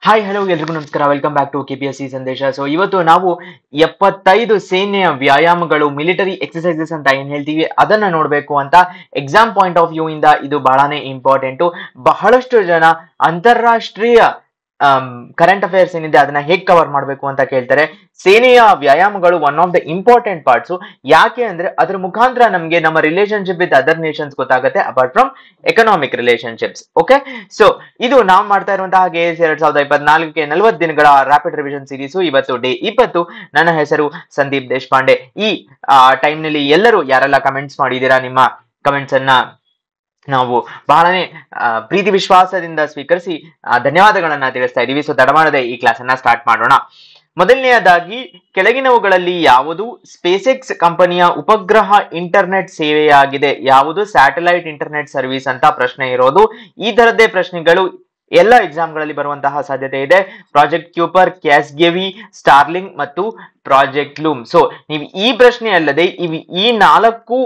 hi hello ಎಲ್ರಿಗೂ ನಮಸ್ಕಾರ welcome back to K P S C Sandesha so ಇವತ್ತು ನಾವು ಎಪ್ಪತ್ತೈದು ಸೇನೆಯ ವ್ಯಾಯಾಮಗಳು ಮಿಲಿಟರಿ ಎಕ್ಸಸೈಸಸ್ ಅಂತ ಏನ್ ಹೇಳ್ತೀವಿ ಅದನ್ನ ನೋಡ್ಬೇಕು ಅಂತ ಎಕ್ಸಾಮ್ ಪಾಯಿಂಟ್ ಆಫ್ ವ್ಯೂ ಇಂದ ಇದು ಬಹಳನೇ ಇಂಪಾರ್ಟೆಂಟ್ ಬಹಳಷ್ಟು ಜನ ಅಂತಾರಾಷ್ಟ್ರೀಯ ಕರೆಂಟ್ ಅಫೇರ್ಸ್ ಏನಿದೆ ಅದನ್ನ ಹೇಗ್ ಕವರ್ ಮಾಡಬೇಕು ಅಂತ ಕೇಳ್ತಾರೆ ಸೇನೆಯ ವ್ಯಾಯಾಮಗಳು one of the important parts ಯಾಕೆ ಅಂದ್ರೆ ಅದ್ರ ಮುಖಾಂತರ ನಮಗೆ ನಮ್ಮ ರಿಲೇಶನ್ಶಿಪ್ ವಿತ್ ಅದರ್ ನೇಷನ್ಸ್ ಗೊತ್ತಾಗುತ್ತೆ apart from economic relationships okay so ಇದು ನಾವು ಮಾಡ್ತಾ ಇರುವಂತಹ ಕೆ ಎಸ್ ಎರಡ್ ಸಾವಿರದ ಇಪ್ಪತ್ನಾಲ್ಕಕ್ಕೆ ನಲವತ್ತು ದಿನಗಳ ರ್ಯಾಪಿಡ್ ರಿವಿಷನ್ ಸೀರೀಸ್ ಇವತ್ತು ಡೇ ಇಪ್ಪತ್ತು ನನ್ನ ಹೆಸರು ಸಂದೀಪ್ ದೇಶಪಾಂಡೆ ಈ ಟೈಮ್ ನಲ್ಲಿ ಎಲ್ಲರೂ ಯಾರೆಲ್ಲ ಕಮೆಂಟ್ಸ್ ಮಾಡಿದ್ದೀರಾ ನಿಮ್ಮ ಕಮೆಂಟ್ಸ್ ಅನ್ನ ನಾವು ಬಹಳನೇ ಆ, ಪ್ರೀತಿ ವಿಶ್ವಾಸದಿಂದ ಸ್ವೀಕರಿಸಿ ಆ, ಧನ್ಯವಾದಗಳನ್ನ ತಿಳಿಸ್ತಾ ಇದೀವಿ ಸೊ ತಡ ಮಾಡದೆ ಈ ಕ್ಲಾಸ್ ಅನ್ನ ಸ್ಟಾರ್ಟ್ ಮಾಡೋಣ ಮೊದಲನೆಯದಾಗಿ ಕೆಳಗಿನವುಗಳಲ್ಲಿ ಯಾವುದು ಸ್ಪೇಸೆಕ್ಸ್ ಕಂಪನಿಯ ಉಪಗ್ರಹ ಇಂಟರ್ನೆಟ್ ಸೇವೆಯಾಗಿದೆ ಯಾವುದು ಸ್ಯಾಟಲೈಟ್ ಇಂಟರ್ನೆಟ್ ಸರ್ವಿಸ್ ಅಂತ ಪ್ರಶ್ನೆ ಇರೋದು ಈ ತರದ್ದೇ ಪ್ರಶ್ನೆಗಳು ಎಲ್ಲ ಎಕ್ಸಾಮ್ಗಳಲ್ಲಿ ಬರುವಂತಹ ಸಾಧ್ಯತೆ ಇದೆ ಪ್ರಾಜೆಕ್ಟ್ ಕ್ಯೂಪರ್ ಕ್ಯಾಸ್ಗೆವಿ ಸ್ಟಾರ್ಲಿಂಗ್ ಮತ್ತು ಪ್ರಾಜೆಕ್ಟ್ ಲೂಮ್ ಸೊ ನೀವು ಈ ಪ್ರಶ್ನೆ ಅಲ್ಲದೆ ಇವು ಈ ನಾಲ್ಕು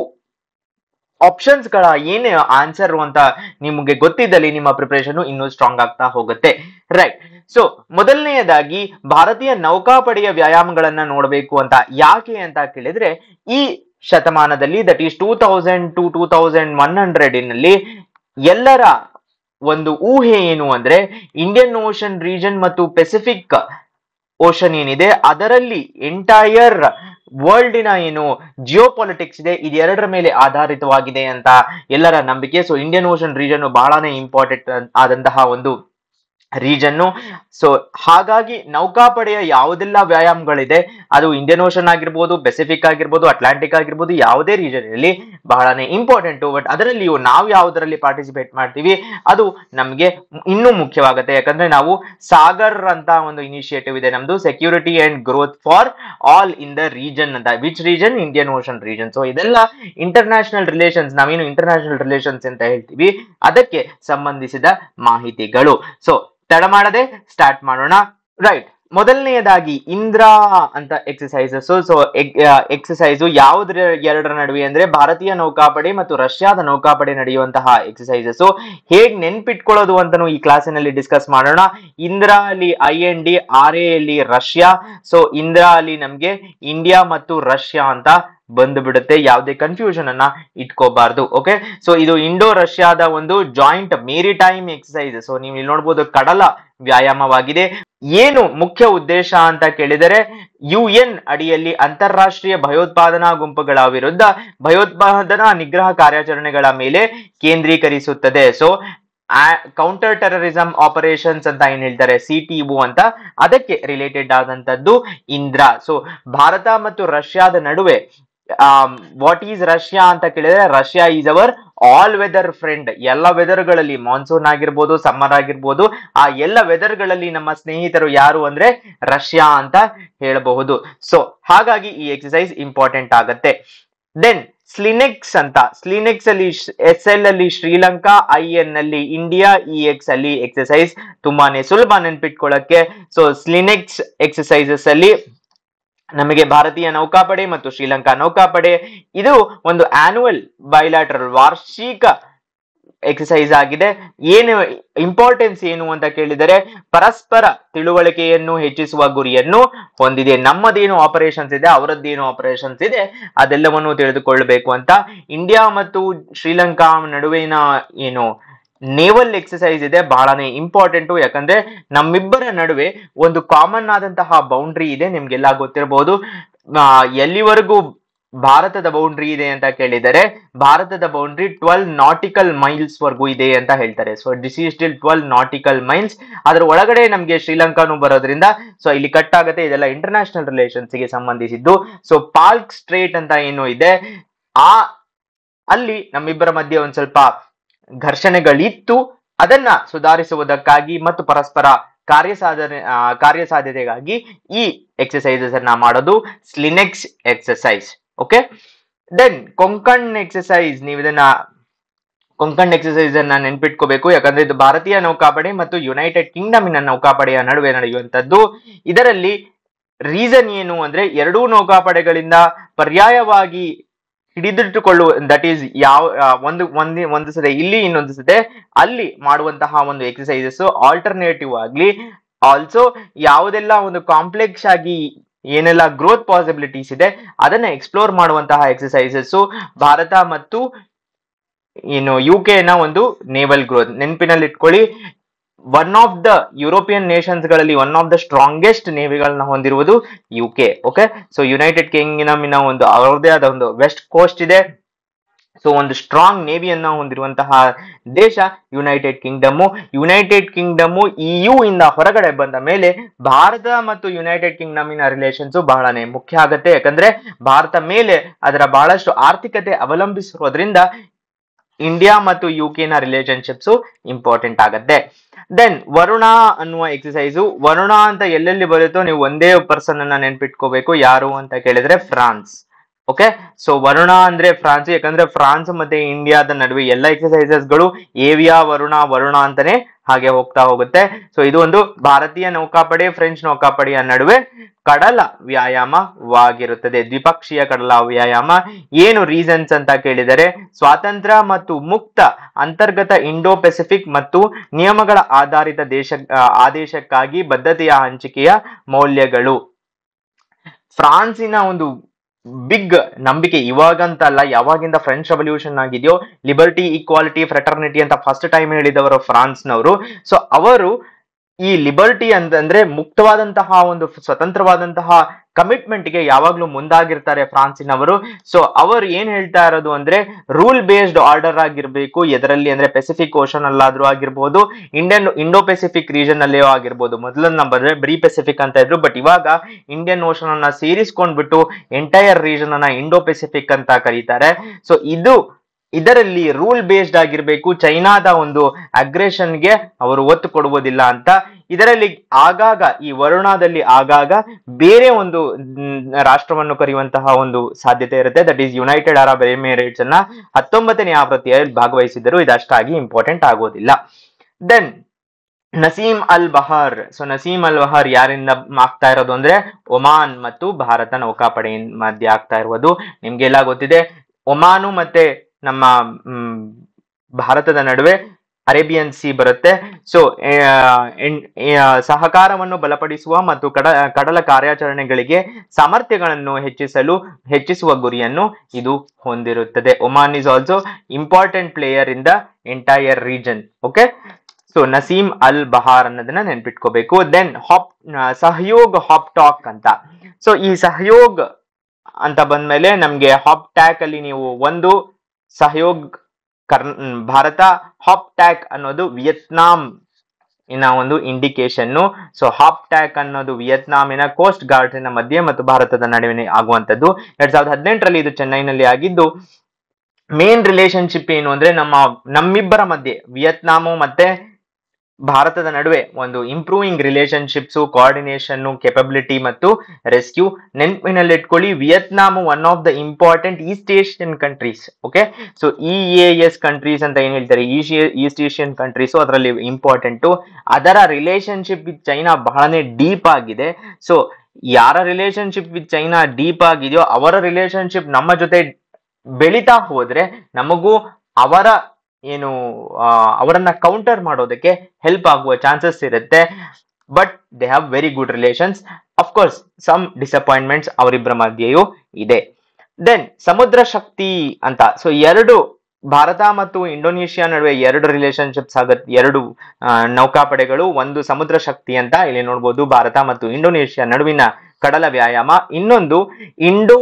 ಆಪ್ಷನ್ಸ್ ಗಳ ಏನೇ ಆನ್ಸರ್ ಅಂತ ನಿಮಗೆ ಗೊತ್ತಿದ್ದಲ್ಲಿ ನಿಮ್ಮ ಪ್ರಿಪರೇಷನ್ ಇನ್ನೂ ಸ್ಟ್ರಾಂಗ್ ಆಗ್ತಾ ಹೋಗುತ್ತೆ ರೈಟ್ ಸೊ ಮೊದಲನೆಯದಾಗಿ ಭಾರತೀಯ ನೌಕಾಪಡೆಯ ವ್ಯಾಯಾಮಗಳನ್ನ ನೋಡಬೇಕು ಅಂತ ಯಾಕೆ ಅಂತ ಕೇಳಿದ್ರೆ ಈ ಶತಮಾನದಲ್ಲಿ that is two thousand to two thousand one hundred ನಲ್ಲಿ ಎಲ್ಲರ ಒಂದು ಊಹೆ ಏನು ಅಂದ್ರೆ ಇಂಡಿಯನ್ ಓಷನ್ ರೀಜನ್ ಮತ್ತು ಪೆಸಿಫಿಕ್ ಓಷನ್ ಏನಿದೆ ಅದರಲ್ಲಿ ಎಂಟೈರ್ ವರ್ಲ್ಡಿನ ಏನು ಜಿಯೋ ಪಾಲಿಟಿಕ್ಸ್ ಇದೆ ಇದೆರಡರ ಮೇಲೆ ಆಧಾರಿತವಾಗಿದೆ ಅಂತ ಎಲ್ಲರ ನಂಬಿಕೆ ಸೊ ಇಂಡಿಯನ್ ಓಷನ್ ರೀಜನ್ ಬಹಳನೇ ಇಂಪಾರ್ಟೆಂಟ್ ಆದಂತಹ ಒಂದು ರೀಜನ್ನು ಸೊ ಹಾಗಾಗಿ ನೌಕಾಪಡೆಯ ಯಾವುದೆಲ್ಲ ವ್ಯಾಯಾಮಗಳಿದೆ ಅದು ಇಂಡಿಯನ್ ಓಷನ್ ಆಗಿರ್ಬೋದು ಪೆಸಿಫಿಕ್ ಆಗಿರ್ಬೋದು ಅಟ್ಲಾಂಟಿಕ್ ಆಗಿರ್ಬೋದು ಯಾವುದೇ ರೀಜನ್ ಇರಲಿ ಬಹಳನೇ ಇಂಪಾರ್ಟೆಂಟ್ ಬಟ್ ಅದರಲ್ಲಿಯೂ ನಾವು ಯಾವುದರಲ್ಲಿ ಪಾರ್ಟಿಸಿಪೇಟ್ ಮಾಡ್ತೀವಿ ಅದು ನಮಗೆ ಇನ್ನೂ ಮುಖ್ಯವಾಗುತ್ತೆ ಯಾಕಂದ್ರೆ ನಾವು ಸಾಗರ್ ಅಂತ ಒಂದು ಇನಿಷಿಯೇಟಿವ್ ಇದೆ ನಮ್ದು security and growth for all in the region ಅಂತ which region Indian ocean region so ಇದೆಲ್ಲ ಇಂಟರ್ನ್ಯಾಷನಲ್ ರಿಲೇಷನ್ಸ್ ನಾವೇನು ಇಂಟರ್ನ್ಯಾಷನಲ್ ರಿಲೇಷನ್ಸ್ ಅಂತ ಹೇಳ್ತೀವಿ ಅದಕ್ಕೆ ಸಂಬಂಧಿಸಿದ ಮಾಹಿತಿಗಳು ಸೊ ತಡ ಮಾಡದೆ ಸ್ಟಾರ್ಟ್ ಮಾಡೋಣ ರೈಟ್ ಮೊದಲನೆಯದಾಗಿ ಇಂದ್ರಾ ಅಂತ ಎಕ್ಸಸೈಸಸ್ ಸೊ ಎಕ್ಸಸೈಸ್ ಯಾವುದ್ರ ಎರಡರ ನಡುವೆ ಅಂದ್ರೆ ಭಾರತೀಯ ನೌಕಾಪಡೆ ಮತ್ತು ರಷ್ಯಾದ ನೌಕಾಪಡೆ ನಡೆಯುವಂತಹ ಎಕ್ಸಸೈಸಸ್ ಹೇಗ್ ನೆನ್ಪಿಟ್ಕೊಳ್ಳೋದು ಅಂತನೂ ಈ ಕ್ಲಾಸಿನಲ್ಲಿ ಡಿಸ್ಕಸ್ ಮಾಡೋಣ ಇಂದ್ರಾ ಅಲ್ಲಿ I N D R A ಅಲ್ಲಿ ರಷ್ಯಾ ಸೊ ಇಂದ್ರಾ ಅಲ್ಲಿ ನಮ್ಗೆ ಇಂಡಿಯಾ ಮತ್ತು ರಷ್ಯಾ ಅಂತ ಬಂದು ಬಿಡುತ್ತೆ ಯಾವುದೇ ಕನ್ಫ್ಯೂಷನ್ ಅನ್ನ ಇಟ್ಕೋಬಾರ್ದು ಓಕೆ ಸೊ ಇದು ಇಂಡೋ ರಷ್ಯಾದ ಒಂದು ಜಾಯಿಂಟ್ ಮೇರಿಟೈಮ್ ಎಕ್ಸಸೈಸ್ ಸೊ ನೀವು ಇಲ್ಲಿ ನೋಡ್ಬೋದು ಕಡಲ ವ್ಯಾಯಾಮವಾಗಿದೆ ಏನು ಮುಖ್ಯ ಉದ್ದೇಶ ಅಂತ ಕೇಳಿದರೆ ಯು ಎನ್ ಅಡಿಯಲ್ಲಿ ಅಂತಾರಾಷ್ಟ್ರೀಯ ಭಯೋತ್ಪಾದನಾ ಗುಂಪುಗಳ ವಿರುದ್ಧ ಭಯೋತ್ಪಾದನಾ ನಿಗ್ರಹ ಕಾರ್ಯಾಚರಣೆಗಳ ಮೇಲೆ ಕೇಂದ್ರೀಕರಿಸುತ್ತದೆ ಸೊ ಕೌಂಟರ್ ಟೆರರಿಸಂ ಆಪರೇಷನ್ಸ್ ಅಂತ ಏನ್ ಹೇಳ್ತಾರೆ ಸಿ ಟಿ ಅಂತ ಅದಕ್ಕೆ ರಿಲೇಟೆಡ್ ಆದಂತದ್ದು ಇಂದ್ರಾ ಸೊ ಭಾರತ ಮತ್ತು ರಷ್ಯಾದ ನಡುವೆ ವಾಟ್ ಈಸ್ ರಷ್ಯಾ ಅಂತ ಕೇಳಿದ್ರೆ Russia is our all weather friend ಎಲ್ಲ ವೆದರ್ಗಳಲ್ಲಿ ಮಾನ್ಸೂನ್ ಆಗಿರ್ಬೋದು ಸಮ್ಮರ್ ಆಗಿರ್ಬೋದು ಆ ಎಲ್ಲ ವೆದರ್ಗಳಲ್ಲಿ ನಮ್ಮ ಸ್ನೇಹಿತರು ಯಾರು ಅಂದ್ರೆ ರಷ್ಯಾ ಅಂತ ಹೇಳಬಹುದು ಸೊ ಹಾಗಾಗಿ ಈ ಎಕ್ಸಸೈಸ್ ಇಂಪಾರ್ಟೆಂಟ್ ಆಗತ್ತೆ ದೆನ್ ಸ್ಲಿನೆಕ್ಸ್ ಅಂತ ಸ್ಲಿನೆಕ್ಸ್ ಅಲ್ಲಿ ಎಸ್ ಎಲ್ ಅಲ್ಲಿ ಶ್ರೀಲಂಕಾ ಐ ಎನ್ ಅಲ್ಲಿ ಇಂಡಿಯಾ ಇ ಎಕ್ಸ್ ಅಲ್ಲಿ ಎಕ್ಸಸೈಸ್ ತುಂಬಾನೇ ಸುಲಭ ನೆನ್ಪಿಟ್ಕೊಳ್ಳಕ್ಕೆ ಸೊ ಸ್ಲಿನೆಕ್ಸ್ ಎಕ್ಸಸೈಸಸ್ ಅಲ್ಲಿ ನಮಗೆ ಭಾರತೀಯ ನೌಕಾಪಡೆ ಮತ್ತು ಶ್ರೀಲಂಕಾ ನೌಕಾಪಡೆ ಇದು ಒಂದು ಆನ್ಯುವಲ್ ಬೈಲಾಟರಲ್ ವಾರ್ಷಿಕ ಎಕ್ಸಸೈಸ್ ಆಗಿದೆ ಏನು ಇಂಪಾರ್ಟೆನ್ಸ್ ಏನು ಅಂತ ಕೇಳಿದರೆ ಪರಸ್ಪರ ತಿಳುವಳಿಕೆಯನ್ನು ಹೆಚ್ಚಿಸುವ ಗುರಿಯನ್ನು ಹೊಂದಿದೆ ನಮ್ಮದೇನು ಆಪರೇಷನ್ಸ್ ಇದೆ ಅವರದ್ದೇನು ಆಪರೇಷನ್ಸ್ ಇದೆ ಅದೆಲ್ಲವನ್ನು ತಿಳಿದುಕೊಳ್ಳಬೇಕು ಅಂತ ಇಂಡಿಯಾ ಮತ್ತು ಶ್ರೀಲಂಕಾ ನಡುವಿನ ಏನು ನೇವಲ್ ಎಕ್ಸಸೈಸ್ ಇದೆ ಬಹಳನೇ ಇಂಪಾರ್ಟೆಂಟು ಯಾಕಂದ್ರೆ ನಮ್ಮಿಬ್ಬರ ನಡುವೆ ಒಂದು ಕಾಮನ್ ಆದಂತಹ ಬೌಂಡ್ರಿ ಇದೆ ನಿಮ್ಗೆಲ್ಲ ಗೊತ್ತಿರಬಹುದು ಆ, ಎಲ್ಲಿವರೆಗೂ ಭಾರತದ ಬೌಂಡ್ರಿ ಇದೆ ಅಂತ ಕೇಳಿದರೆ ಭಾರತದ ಬೌಂಡ್ರಿ ಟ್ವೆಲ್ ನಾಟಿಕಲ್ ಮೈಲ್ಸ್ ವರ್ಗೂ ಇದೆ ಅಂತ ಹೇಳ್ತಾರೆ so this is still twelve nautical miles ಅದ್ರ ಒಳಗಡೆ ನಮ್ಗೆ ಶ್ರೀಲಂಕಾನು ಬರೋದ್ರಿಂದ ಸೊ ಇಲ್ಲಿ ಕಟ್ ಆಗುತ್ತೆ ಇದೆಲ್ಲ ಇಂಟರ್ನ್ಯಾಷನಲ್ ರಿಲೇಷನ್ಸ್ ಗೆ ಸಂಬಂಧಿಸಿದ್ದು ಸೊ ಪಾಲ್ಕ್ ಸ್ಟ್ರೇಟ್ ಅಂತ ಏನು ಇದೆ ಆ ಅಲ್ಲಿ ನಮ್ಮಿಬ್ಬರ ಮಧ್ಯೆ ಒಂದ್ ಸ್ವಲ್ಪ ಘರ್ಷಣೆಗಳಿತ್ತು ಅದನ್ನ ಸುಧಾರಿಸುವುದಕ್ಕಾಗಿ ಮತ್ತು ಪರಸ್ಪರ ಕಾರ್ಯಸಾಧನೆ ಆ, ಕಾರ್ಯಸಾಧ್ಯತೆಗಾಗಿ ಈ ಎಕ್ಸಸೈಸಸ್ ಅನ್ನ ಮಾಡೋದು SLINEX exercise okay then Konkan exercise ನೀವು ಇದನ್ನ ಕೊಂಕಣ್ ಎಕ್ಸಸೈಸ್ ಅನ್ನ ನೆನ್ಪಿಟ್ಕೋಬೇಕು ಯಾಕಂದ್ರೆ ಇದು ಭಾರತೀಯ ನೌಕಾಪಡೆ ಮತ್ತು ಯುನೈಟೆಡ್ ಕಿಂಗ್ಡಮಿನ ನೌಕಾಪಡೆಯ ನಡುವೆ ನಡೆಯುವಂತದ್ದು ಇದರಲ್ಲಿ ರೀಸನ್ ಏನು ಅಂದ್ರೆ ಎರಡೂ ನೌಕಾಪಡೆಗಳಿಂದ ಪರ್ಯಾಯವಾಗಿ ಹಿಡಿದಿಟ್ಟುಕೊಳ್ಳುವ ದಟ್ ಈಸ್ ಯಾವ ಆ, ಒಂದು ಒಂದು ಒಂದು ಸದೆ ಇಲ್ಲಿ ಇನ್ನೊಂದು ಸದೆ ಅಲ್ಲಿ ಮಾಡುವಂತಹ ಒಂದು ಎಕ್ಸಸೈಸಸ್ ಆಲ್ಟರ್ನೇಟಿವ್ ಆಗ್ಲಿ ಆಲ್ಸೋ ಯಾವುದೆಲ್ಲ ಒಂದು ಕಾಂಪ್ಲೆಕ್ಸ್ ಆಗಿ ಏನೆಲ್ಲ ಗ್ರೋತ್ ಪಾಸಿಬಿಲಿಟೀಸ್ ಇದೆ ಅದನ್ನ ಎಕ್ಸ್ಪ್ಲೋರ್ ಮಾಡುವಂತಹ ಎಕ್ಸಸೈಸಸ್ ಭಾರತ ಮತ್ತು ಏನು ಯು ನ ಒಂದು ನೇವಲ್ ಗ್ರೋತ್ ನೆನಪಿನಲ್ಲಿ ಇಟ್ಕೊಳ್ಳಿ one of the European nations ಗಳಲ್ಲಿ ಒನ್ ಆಫ್ ದ ಸ್ಟ್ರಾಂಗೆಸ್ಟ್ ನೇವಿಗಳನ್ನ ಹೊಂದಿರುವುದು U K okay so United ಕಿಂಗ್ಡಮಿನ ಒಂದು ಅವರದೇ ಆದ ಒಂದು ವೆಸ್ಟ್ ಕೋಸ್ಟ್ ಇದೆ ಸೊ ಒಂದು ಸ್ಟ್ರಾಂಗ್ ನೇವಿಯನ್ನ ಹೊಂದಿರುವಂತಹ ದೇಶ United Kingdom United Kingdom U ಇಂದ ಹೊರಗಡೆ ಬಂದ ಮೇಲೆ ಭಾರತ ಮತ್ತು ಯುನೈಟೆಡ್ ಕಿಂಗ್ಡಮಿನ ರಿಲೇಷನ್ಸ್ ಬಹಳನೇ ಮುಖ್ಯ ಆಗತ್ತೆ ಯಾಕಂದ್ರೆ ಭಾರತ ಮೇಲೆ ಅದರ ಬಹಳಷ್ಟು ಆರ್ಥಿಕತೆ ಅವಲಂಬಿಸಿರೋದ್ರಿಂದ ಇಂಡಿಯಾ ಮತ್ತು ಯು ನ ರಿಲೇಶನ್ಶಿಪ್ಸ್ ಇಂಪಾರ್ಟೆಂಟ್ ಆಗತ್ತೆ ದೆನ್ ವರುಣ ಅನ್ನುವ ಎಕ್ಸಸೈಸು ವರುಣ ಅಂತ ಎಲ್ಲೆಲ್ಲಿ ಬರುತ್ತೋ ನೀವು ಒಂದೇ ಪರ್ಸನ್ ಅನ್ನ ನೆನ್ಪಿಟ್ಕೋಬೇಕು ಯಾರು ಅಂತ ಕೇಳಿದ್ರೆ ಫ್ರಾನ್ಸ್ ಓಕೆ ಸೊ ವರುಣ ಅಂದ್ರೆ ಫ್ರಾನ್ಸ್ ಯಾಕಂದ್ರೆ ಫ್ರಾನ್ಸ್ ಮತ್ತೆ ಇಂಡಿಯಾದ ನಡುವೆ ಎಲ್ಲ ಎಕ್ಸಸೈಸಸ್ ಗಳು ಏವಿಯಾ ವರುಣ ವರುಣ ಅಂತಾನೆ ಹಾಗೆ ಹೋಗ್ತಾ ಹೋಗುತ್ತೆ ಸೊ ಇದು ಒಂದು ಭಾರತೀಯ ನೌಕಾಪಡೆ ಫ್ರೆಂಚ್ ನೌಕಾಪಡೆಯ ನಡುವೆ ಕಡಲ ವ್ಯಾಯಾಮವಾಗಿರುತ್ತದೆ ದ್ವಿಪಕ್ಷೀಯ ಕಡಲ ವ್ಯಾಯಾಮ ಏನು ರೀಸನ್ಸ್ ಅಂತ ಕೇಳಿದರೆ ಸ್ವಾತಂತ್ರ್ಯ ಮತ್ತು ಮುಕ್ತ ಅಂತರ್ಗತ ಇಂಡೋ ಪೆಸಿಫಿಕ್ ಮತ್ತು ನಿಯಮಗಳ ಆಧಾರಿತ ದೇಶ ಆ, ಆದೇಶಕ್ಕಾಗಿ ಬದ್ಧತೆಯ ಹಂಚಿಕೆಯ ಮೌಲ್ಯಗಳು ಫ್ರಾನ್ಸಿನ ಒಂದು ಬಿಗ್ ನಂಬಿಕೆ ಇವಾಗಂತಲ್ಲ ಯಾವಾಗಿಂದ ಫ್ರೆಂಚ್ ರೆವಲ್ಯೂಷನ್ ಆಗಿದೆಯೋ ಲಿಬರ್ಟಿ ಈಕ್ವಾಲಿಟಿ ಫ್ರೆಟರ್ನಿಟಿ ಅಂತ ಫಸ್ಟ್ ಟೈಮ್ ಹೇಳಿದವರು ಫ್ರಾನ್ಸ್ನವರು ಸೊ ಅವರು ಈ ಲಿಬರ್ಟಿ ಅಂತಂದ್ರೆ ಮುಕ್ತವಾದಂತಹ ಒಂದು ಸ್ವತಂತ್ರವಾದಂತಹ ಕಮಿಟ್ಮೆಂಟ್ ಗೆ ಯಾವಾಗ್ಲೂ ಮುಂದಾಗಿರ್ತಾರೆ ಫ್ರಾನ್ಸಿನವರು ಸೊ ಅವರು ಏನ್ ಹೇಳ್ತಾ ಇರೋದು ಅಂದ್ರೆ ರೂಲ್ ಬೇಸ್ಡ್ ಆರ್ಡರ್ ಆಗಿರ್ಬೇಕು ಎದರಲ್ಲಿ ಅಂದ್ರೆ ಪೆಸಿಫಿಕ್ ಓಷನ್ ಅಲ್ಲಾದ್ರೂ ಆಗಿರ್ಬೋದು ಇಂಡಿಯನ್ ಇಂಡೋ ಪೆಸಿಫಿಕ್ ರೀಜನ್ ಅಲ್ಲಿಯೂ ಆಗಿರ್ಬೋದು ಮೊದಲನ್ನ ಬಂದ್ರೆ ಬ್ರೀ ಪೆಸಿಫಿಕ್ ಅಂತ ಇದ್ರು ಬಟ್ ಇವಾಗ ಇಂಡಿಯನ್ ಓಷನ್ ಅನ್ನ ಸೇರಿಸ್ಕೊಂಡ್ಬಿಟ್ಟು ಎಂಟೈರ್ ರೀಜನ್ ಅನ್ನ ಇಂಡೋ ಪೆಸಿಫಿಕ್ ಅಂತ ಕರೀತಾರೆ ಸೊ ಇದು ಇದರಲ್ಲಿ ರೂಲ್ ಬೇಸ್ಡ್ ಆಗಿರ್ಬೇಕು ಚೈನಾದ ಒಂದು ಅಗ್ರೆಷನ್ಗೆ ಅವರು ಒತ್ತು ಕೊಡುವುದಿಲ್ಲ ಅಂತ ಇದರಲ್ಲಿ ಆಗಾಗ ಈ ವರುಣಾದಲ್ಲಿ ಆಗಾಗ ಬೇರೆ ಒಂದು ಮ್, ರಾಷ್ಟ್ರವನ್ನು ಕರೆಯುವಂತಹ ಒಂದು ಸಾಧ್ಯತೆ ಇರುತ್ತೆ that is United Arab Emirates ಅನ್ನ ಹತ್ತೊಂಬತ್ತನೇ ಆವೃತ್ತಿಯಲ್ಲಿ ಭಾಗವಹಿಸಿದ್ದರು ಇದಷ್ಟಾಗಿ ಇಂಪಾರ್ಟೆಂಟ್ ಆಗೋದಿಲ್ಲ then Naseem al Bahr so Naseem al Bahar ಯಾರಿಂದ ಆಗ್ತಾ ಇರೋದು ಅಂದ್ರೆ ಒಮಾನ್ ಮತ್ತು ಭಾರತ ನೌಕಾಪಡೆ ಮಧ್ಯೆ ಆಗ್ತಾ ಇರುವುದು ನಿಮ್ಗೆಲ್ಲ ಗೊತ್ತಿದೆ ಒಮಾನು ಮತ್ತೆ ನಮ್ಮ ಮ್, ಭಾರತದ ನಡುವೆ ಅರೇಬಿಯನ್ ಸಿ ಬರುತ್ತೆ ಸೊ ಸಹಕಾರವನ್ನು ಬಲಪಡಿಸುವ ಮತ್ತು ಕಡ ಕಡಲ ಕಾರ್ಯಾಚರಣೆಗಳಿಗೆ ಸಾಮರ್ಥ್ಯಗಳನ್ನು ಹೆಚ್ಚಿಸಲು ಹೆಚ್ಚಿಸುವ ಗುರಿಯನ್ನು ಇದು ಹೊಂದಿರುತ್ತದೆ Oman is also important player in the entire region okay so Naseem al Bahr ಅನ್ನೋದನ್ನ ನೆನ್ಪಿಟ್ಕೋಬೇಕು then HOP Sahayog HOP TAC ಅಂತ ಸೊ ಈ ಸಹಯೋಗ್ ಅಂತ ಬಂದ್ಮೇಲೆ ನಮ್ಗೆ ಹಾಪ್ ಟ್ಯಾಕ್ ಅಲ್ಲಿ ನೀವು ಒಂದು ಸಹಯೋಗ್ ಕರ್ ಭಾರತ ಹಾಪ್ ಟ್ಯಾಕ್ ಅನ್ನೋದು ವಿಯತ್ನಾಂ ಇನ ಒಂದು ಇಂಡಿಕೇಶನ್ ಸೊ ಹಾಪ್ ಟ್ಯಾಕ್ ಅನ್ನೋದು ವಿಯತ್ನಾಮಿನ ಕೋಸ್ಟ್ ಗಾರ್ಡ್ನ ಮಧ್ಯೆ ಮತ್ತು ಭಾರತದ ನಡುವೆ ಆಗುವಂತದ್ದು ಎರಡ್ ಸಾವಿರದ ಹದಿನೆಂಟರಲ್ಲಿ ಇದು ಚೆನ್ನೈನಲ್ಲಿ ಆಗಿದ್ದು ಮೇನ್ ರಿಲೇಶನ್ಶಿಪ್ ಏನು ಅಂದ್ರೆ ನಮ್ಮ ನಮ್ಮಿಬ್ಬರ ಮಧ್ಯೆ ವಿಯತ್ನಾಮು ಮತ್ತೆ ಭಾರತದ ನಡುವೆ ಒಂದು ಇಂಪ್ರೂವಿಂಗ್ ರಿಲೇಶನ್ಶಿಪ್ಸ್ ಕೋಆರ್ಡಿನೇಷನ್ ಕೆಪಬಿಲಿಟಿ ಮತ್ತು ರೆಸ್ಕ್ಯೂ ನೆನಪಿನಲ್ಲಿಟ್ಕೊಳ್ಳಿ Vietnam one of the important East Asian countries okay so E A S countries ಅಂತ ಏನ್ ಹೇಳ್ತಾರೆ ಈಸ್ಟ್ ಏಷ್ಯನ್ ಕಂಟ್ರೀಸ್ ಅದರಲ್ಲಿ ಇಂಪಾರ್ಟೆಂಟ್ ಅದರ ರಿಲೇಶನ್ಶಿಪ್ ವಿತ್ ಚೈನಾ ಬಹಳನೇ ಡೀಪ್ ಆಗಿದೆ ಸೊ ಯಾರ ರಿಲೇಶನ್ಶಿಪ್ ವಿತ್ ಚೈನಾ ಡೀಪ್ ಆಗಿದೆಯೋ ಅವರ ರಿಲೇಶನ್ಶಿಪ್ ನಮ್ಮ ಜೊತೆ ಬೆಳಿತಾ ಹೋದ್ರೆ ನಮಗೂ ಅವರ ಏನು ಆ, ಅವರನ್ನ ಕೌಂಟರ್ ಮಾಡೋದಕ್ಕೆ ಹೆಲ್ಪ್ ಆಗುವ ಚಾನ್ಸಸ್ ಇರುತ್ತೆ but they have very good relations of course some disappointments ಅವರಿಬ್ಬರ ಮಧ್ಯೆಯೂ ಇದೆ ದೆನ್ ಸಮುದ್ರ ಶಕ್ತಿ ಅಂತ ಸೊ ಎರಡು ಭಾರತ ಮತ್ತು ಇಂಡೋನೇಷಿಯಾ ನಡುವೆ ಎರಡು ರಿಲೇಶನ್ಶಿಪ್ಸ್ ಆಗತ್ ಎರಡು ಆ, ನೌಕಾಪಡೆಗಳು ಒಂದು ಸಮುದ್ರ ಶಕ್ತಿ ಅಂತ ಇಲ್ಲಿ ನೋಡ್ಬೋದು ಭಾರತ ಮತ್ತು ಇಂಡೋನೇಷಿಯಾ ನಡುವಿನ ಕಡಲ ವ್ಯಾಯಾಮ ಇನ್ನೊಂದು ಇಂಡೋ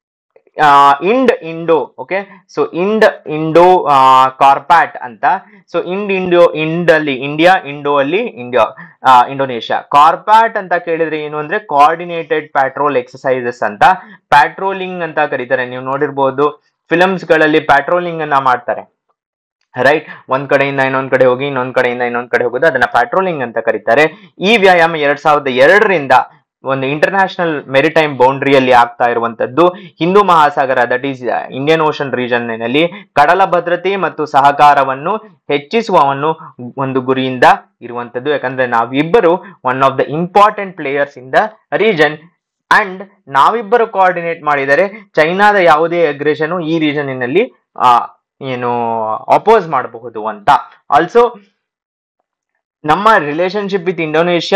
ಇಂಡ್ ಇಂಡೋ ಓಕೆ ಸೊ ಇಂಡ್ ಇಂಡೋ ಕಾರ್ಪ್ಯಾಟ್ ಅಂತ ಸೊ ಇಂಡ್ ಇಂಡೋ ಇಂಡ್ ಅಲ್ಲಿ ಇಂಡಿಯಾ ಇಂಡೋ ಅಲ್ಲಿ ಇಂಡಿಯಾ ಇಂಡೋನೇಷ್ಯಾ ಕಾರ್ಪ್ಯಾಟ್ ಅಂತ ಕೇಳಿದ್ರೆ ಏನು ಅಂದ್ರೆ ಕೋಆರ್ಡಿನೇಟೆಡ್ ಪ್ಯಾಟ್ರೋಲ್ ಎಕ್ಸಸೈಸಸ್ ಅಂತ ಪ್ಯಾಟ್ರೋಲಿಂಗ್ ಅಂತ ಕರೀತಾರೆ ನೀವು ನೋಡಿರ್ಬೋದು ಫಿಲಮ್ಸ್ ಗಳಲ್ಲಿ ಪ್ಯಾಟ್ರೋಲಿಂಗ್ ಅನ್ನ ಮಾಡ್ತಾರೆ ರೈಟ್ ಒಂದ್ ಕಡೆಯಿಂದ ಇನ್ನೊಂದ್ ಕಡೆ ಹೋಗಿ ಇನ್ನೊಂದ್ ಕಡೆಯಿಂದ ಇನ್ನೊಂದ್ ಕಡೆ ಹೋಗೋದು ಅದನ್ನ ಪ್ಯಾಟ್ರೋಲಿಂಗ್ ಅಂತ ಕರೀತಾರೆ ಈ ವ್ಯಾಯಾಮ ಎರಡ್ ಸಾವಿರದ ಎರಡರಿಂದ ಒಂದು ಇಂಟರ್ನ್ಯಾಷನಲ್ ಮೆರಿಟೈಮ್ ಬೌಂಡ್ರಿಯಲ್ಲಿ ಆಗ್ತಾ ಇರುವಂತದ್ದು ಹಿಂದೂ ಮಹಾಸಾಗರ that is Indian ocean region ನಲ್ಲಿ ಕಡಲ ಭದ್ರತೆ ಮತ್ತು ಸಹಕಾರವನ್ನು ಹೆಚ್ಚಿಸುವವನ್ನು ಒಂದು ಗುರಿಯಿಂದ ಇರುವಂತದ್ದು ಯಾಕಂದ್ರೆ ನಾವಿಬ್ಬರು one of the important players in the region and ನಾವಿಬ್ಬರು ಕೋಆರ್ಡಿನೇಟ್ ಮಾಡಿದರೆ ಚೈನಾದ ಯಾವುದೇ ಅಗ್ರೆಷನ್ ಈ ರೀಜನ್ನಲ್ಲಿ ಆ ಏನು ಅಪೋಸ್ ಮಾಡಬಹುದು ಅಂತ ಆಲ್ಸೋ ನಮ್ಮ relationship with Indonesia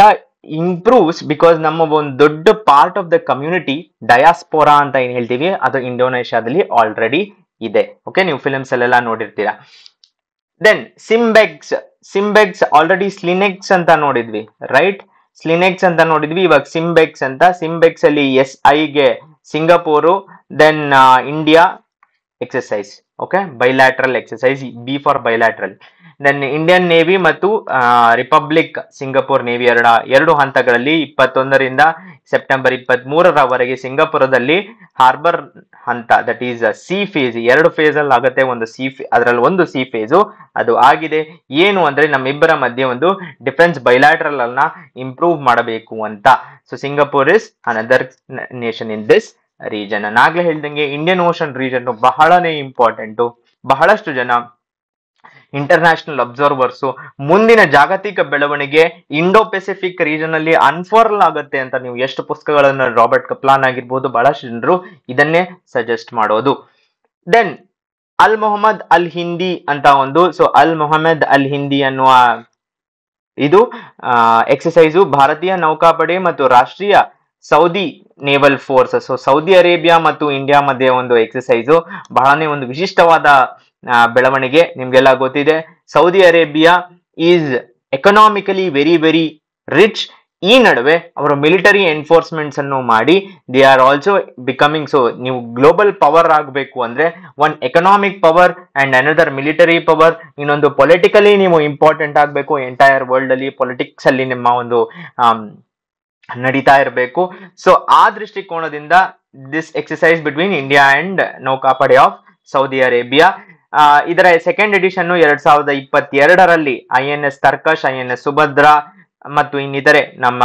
improves because ನಮ್ಮ ಒಂದು ದೊಡ್ಡ part of the community diaspora ಅಂತ ಏನ್ ಹೇಳ್ತೀವಿ ಅದು ಇಂಡೋನೇಷ್ಯಾದಲ್ಲಿ ಆಲ್ರೆಡಿ ಇದೆ ಓಕೆ ನೀವು ಫಿಲ್ಮ್ಸ್ ಅಲ್ಲೆಲ್ಲ ನೋಡಿರ್ತೀರಾ ದೆನ್ ಸಿಂಬೆಕ್ಸ್ ಸಿಂಬೆಕ್ಸ್ ಆಲ್ರೆಡಿ ಸ್ಲಿನೆಕ್ಸ್ ಅಂತ ನೋಡಿದ್ವಿ ರೈಟ್ ಸ್ಲಿನೆಕ್ಸ್ ಅಂತ ನೋಡಿದ್ವಿ ಇವಾಗ ಸಿಂಬೆಕ್ಸ್ ಅಂತ ಸಿಂಬೆಕ್ಸ್ ಅಲ್ಲಿ ಎಸ್ ಐಗೆ Singapore then India exercise okay bilateral exercise B for bilateral then Indian navy ಮತ್ತು ರಿಪಬ್ಲಿಕ್ ಸಿಂಗಪುರ್ ನೇವಿ ಎರಡ ಎರಡು ಹಂತಗಳಲ್ಲಿ ಇಪ್ಪತ್ತೊಂದರಿಂದ ಸೆಪ್ಟೆಂಬರ್ ಇಪ್ಪತ್ತ್ ಮೂರರವರೆಗೆ ಸಿಂಗಪುರದಲ್ಲಿ ಹಾರ್ಬರ್ ಹಂತ ದಟ್ ಈಸ್ ಸಿ ಫೇಸ್ ಎರಡು ಫೇಸ್ ಅಲ್ಲಿ ಆಗುತ್ತೆ ಒಂದು ಸಿ ಅದರಲ್ಲಿ ಒಂದು ಸಿ ಫೇಸು ಅದು ಆಗಿದೆ ಏನು ಅಂದ್ರೆ ನಮ್ಮಿಬ್ಬರ ಮಧ್ಯೆ ಒಂದು ಡಿಫೆನ್ಸ್ ಬೈಲ್ಯಾಟ್ರಲ್ ಅನ್ನ ಇಂಪ್ರೂವ್ ಮಾಡಬೇಕು ಅಂತ so Singapore is another nation in this region ನಾಗ್ಲೇ ಹೇಳ್ದಂಗೆ ಇಂಡಿಯನ್ ಓಷನ್ ರೀಜನ್ ಬಹಳನೇ ಇಂಪಾರ್ಟೆಂಟು ಬಹಳಷ್ಟು ಜನ ಇಂಟರ್ನ್ಯಾಷನಲ್ ಅಬ್ಸರ್ವರ್ಸ್ ಮುಂದಿನ ಜಾಗತಿಕ ಬೆಳವಣಿಗೆ ಇಂಡೋ ಪೆಸಿಫಿಕ್ ರೀಜನ್ ಅಲ್ಲಿ ಅನ್ಫಾರ್ಲ್ ಆಗುತ್ತೆ ಅಂತ ನೀವು ಎಷ್ಟು ಪುಸ್ತಕಗಳನ್ನು ರಾಬರ್ಟ್ ಕಪ್ಲಾನ್ ಆಗಿರ್ಬೋದು ಬಹಳಷ್ಟು ಜನರು ಇದನ್ನೇ ಸಜೆಸ್ಟ್ ಮಾಡೋದು ದೆನ್ ಅಲ್ ಮೊಹಮ್ಮದ್ ಅಲ್ ಹಿಂದಿ ಅಂತ ಒಂದು ಸೊ ಅಲ್ ಮೊಹಮ್ಮದ್ ಅಲ್ ಹಿಂದಿ ಅನ್ನುವ ಇದು ಎಕ್ಸಸೈಸು ಭಾರತೀಯ ನೌಕಾಪಡೆ ಮತ್ತು ರಾಷ್ಟ್ರೀಯ Saudi naval force so Saudi Arabia ಮತ್ತು ಇಂಡಿಯಾ ಮಧ್ಯೆ ಒಂದು ಎಕ್ಸಸೈಸು ಬಹಳನೇ ಒಂದು ವಿಶಿಷ್ಟವಾದ ಆ, ಬೆಳವಣಿಗೆ ನಿಮ್ಗೆಲ್ಲ ಗೊತ್ತಿದೆ Saudi Arabia is economically very very rich ಈ ನಡುವೆ ಅವರು ಮಿಲಿಟರಿ ಎನ್ಫೋರ್ಸ್ಮೆಂಟ್ಸ್ ಅನ್ನು ಮಾಡಿ they are also becoming so ನೀವು ಗ್ಲೋಬಲ್ ಪವರ್ ಆಗಬೇಕು ಅಂದ್ರೆ one economic power and another military power ಇನ್ನೊಂದು ಪೊಲಿಟಿಕಲಿ ನೀವು ಇಂಪಾರ್ಟೆಂಟ್ ಆಗಬೇಕು ಎಂಟೈರ್ ವರ್ಲ್ಡ್ ಅಲ್ಲಿ ಪೊಲಿಟಿಕ್ಸ್ ಅಲ್ಲಿ ನಿಮ್ಮ ಒಂದು ಆಮ್, ನಡೀತಾ ಇರಬೇಕು ಸೊ ಆ ದೃಷ್ಟಿಕೋನದಿಂದ this exercise between India and ನೌಕಾಪಡೆ ಆಫ್ ಸೌದಿ ಅರೇಬಿಯಾ ಆ, ಇದರ ಸೆಕೆಂಡ್ ಎಡಿಷನ್ ಎರಡ್ ಸಾವಿರದ ಇಪ್ಪತ್ತೆರಡರಲ್ಲಿ I N S Tarkash I N S Subhadra ಮತ್ತು ಇನ್ನಿತರೆ ನಮ್ಮ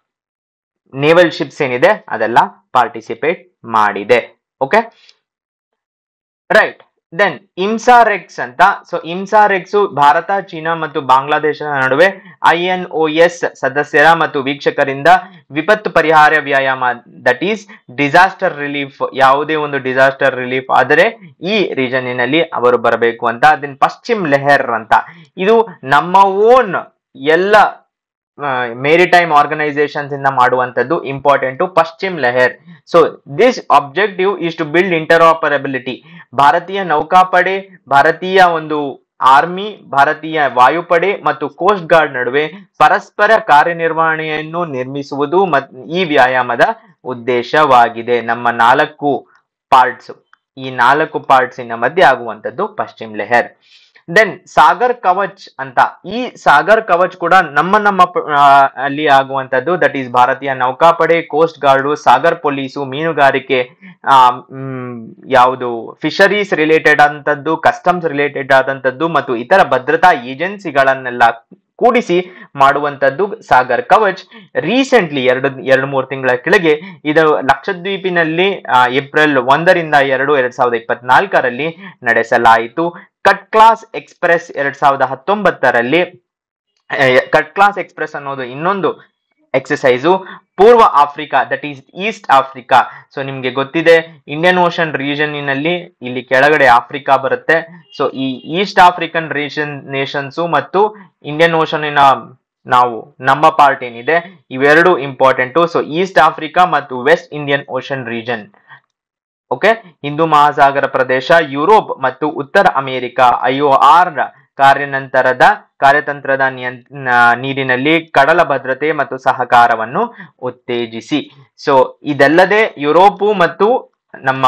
ನೇವಲ್ ಶಿಪ್ಸ್ ಏನಿದೆ ಅದೆಲ್ಲ ಪಾರ್ಟಿಸಿಪೇಟ್ ಮಾಡಿದೆ ಓಕೆ ರೈಟ್ ದೆನ್ ಇಮ್ಸಾರೆಕ್ಸ್ ಅಂತ ಸೊ ಇಮ್ಸಾರೆಕ್ಸ್ ಭಾರತ ಚೀನಾ ಮತ್ತು ಬಾಂಗ್ಲಾದೇಶದ ನಡುವೆ ಐ ಎನ್ ಒ ಎಸ್ ಸದಸ್ಯರ ಮತ್ತು ವೀಕ್ಷಕರಿಂದ ವಿಪತ್ತು ಪರಿಹಾರ ವ್ಯಾಯಾಮ ದಟ್ ಈಸ್ ಡಿಸಾಸ್ಟರ್ ರಿಲೀಫ್ ಯಾವುದೇ ಒಂದು ಡಿಸಾಸ್ಟರ್ ರಿಲೀಫ್ ಆದರೆ ಈ ರೀಜನ್ನಿನಲ್ಲಿ ಅವರು ಬರಬೇಕು ಅಂತ ದೆನ್ ಪಶ್ಚಿಮ್ ಲೆಹರ್ ಅಂತ ಇದು ನಮ್ಮ ಓನ್ ಎಲ್ಲ ಮೇರಿಟೈಮ್ ಆರ್ಗನೈಸೇಷನ್ಸ್ ಇಂದ ಮಾಡುವಂತದ್ದು important Paschim Lehar so this objective is to build interoperability ಭಾರತೀಯ ನೌಕಾಪಡೆ ಭಾರತೀಯ ಒಂದು ಆರ್ಮಿ ಭಾರತೀಯ ವಾಯುಪಡೆ ಮತ್ತು ಕೋಸ್ಟ್ ಗಾರ್ಡ್ ನಡುವೆ ಪರಸ್ಪರ ಕಾರ್ಯನಿರ್ವಹಣೆಯನ್ನು ನಿರ್ಮಿಸುವುದು ಮತ್ ಈ ವ್ಯಾಯಾಮದ ಉದ್ದೇಶವಾಗಿದೆ ನಮ್ಮ ನಾಲ್ಕು ಪಾರ್ಟ್ಸ್ ಈ ನಾಲ್ಕು ಪಾರ್ಟ್ಸಿನ ಮಧ್ಯೆ ಆಗುವಂತದ್ದು ಪಶ್ಚಿಮ್ ಲೆಹರ್ ದೆನ್ ಸಾಗರ್ ಕವಚ್ ಅಂತ ಈ ಸಾಗರ್ ಕವಚ್ ಕೂಡ ನಮ್ಮ ನಮ್ಮ ಪ- ಆ, ಅಲ್ಲಿ ಆಗುವಂತದ್ದು ದಟ್ ಈಸ್ ಭಾರತೀಯ ನೌಕಾಪಡೆ ಕೋಸ್ಟ್ ಗಾರ್ಡು ಸಾಗರ್ ಪೊಲೀಸು ಮೀನುಗಾರಿಕೆ ಆ, ಮ್, ಯಾವುದು ಫಿಶರೀಸ್ ರಿಲೇಟೆಡ್ ಆದಂತದ್ದು ಕಸ್ಟಮ್ಸ್ ರಿಲೇಟೆಡ್ ಆದಂತದ್ದು ಮತ್ತು ಇತರ ಭದ್ರತಾ ಏಜೆನ್ಸಿಗಳನ್ನೆಲ್ಲ ಕೂಡಿಸಿ ಮಾಡುವಂತದ್ದು ಸಾಗರ್ ಕವಚ್ ರೀಸೆಂಟ್ಲಿ ಎರಡು ಎರಡು ಮೂರು ತಿಂಗಳ ಕೆಳಗೆ ಇದು ಲಕ್ಷದ್ವೀಪಿನಲ್ಲಿ ಆ, ಏಪ್ರಿಲ್ ಒಂದರಿಂದ ಎರಡು ಎರಡ್ ಸಾವಿರದ ಇಪ್ಪತ್ನಾಲ್ಕರಲ್ಲಿ ನಡೆಸಲಾಯಿತು ಕಟ್ ಕ್ಲಾಸ್ ಎಕ್ಸ್ಪ್ರೆಸ್ ಎರಡ್ ಸಾವಿರದ ಹತ್ತೊಂಬತ್ತರಲ್ಲಿ ಆ, ಕಟ್ ಕ್ಲಾಸ್ ಎಕ್ಸ್ಪ್ರೆಸ್ ಅನ್ನೋದು ಇನ್ನೊಂದು ಎಕ್ಸಸೈಸು ಪೂರ್ವ Africa that is East Africa so ನಿಮ್ಗೆ ಗೊತ್ತಿದೆ ಇಂಡಿಯನ್ ಓಷನ್ ರೀಜನ್ನಿನಲ್ಲಿ ಇಲ್ಲಿ ಕೆಳಗಡೆ ಆಫ್ರಿಕಾ ಬರುತ್ತೆ ಸೊ ಈ ಈಸ್ಟ್ ಆಫ್ರಿಕನ್ ರೀಜನ್ ನೇಷನ್ಸು ಮತ್ತು ಇಂಡಿಯನ್ ಓಷನ್ನಿನ ನಾವು ನಮ್ಮ ಪಾರ್ಟ್ ಏನಿದೆ ಇವೆರಡು ಇಂಪಾರ್ಟೆಂಟು ಸೊ ಈಸ್ಟ್ ಆಫ್ರಿಕಾ ಮತ್ತು West Indian ocean region okay ಹಿಂದೂ ಮಹಾಸಾಗರ ಪ್ರದೇಶ ಯುರೋಪ್ ಮತ್ತು ಉತ್ತರ ಅಮೆರಿಕ ಐಒಆರ್ ಕಾರ್ಯನಂತರದ ಕಾರ್ಯತಂತ್ರದ ನಿಯಂತ್- ನ- ನೀರಿನಲ್ಲಿ ಕಡಲ ಭದ್ರತೆ ಮತ್ತು ಸಹಕಾರವನ್ನು ಉತ್ತೇಜಿಸಿ ಸೊ ಇದಲ್ಲದೆ ಯುರೋಪು ಮತ್ತು ನಮ್ಮ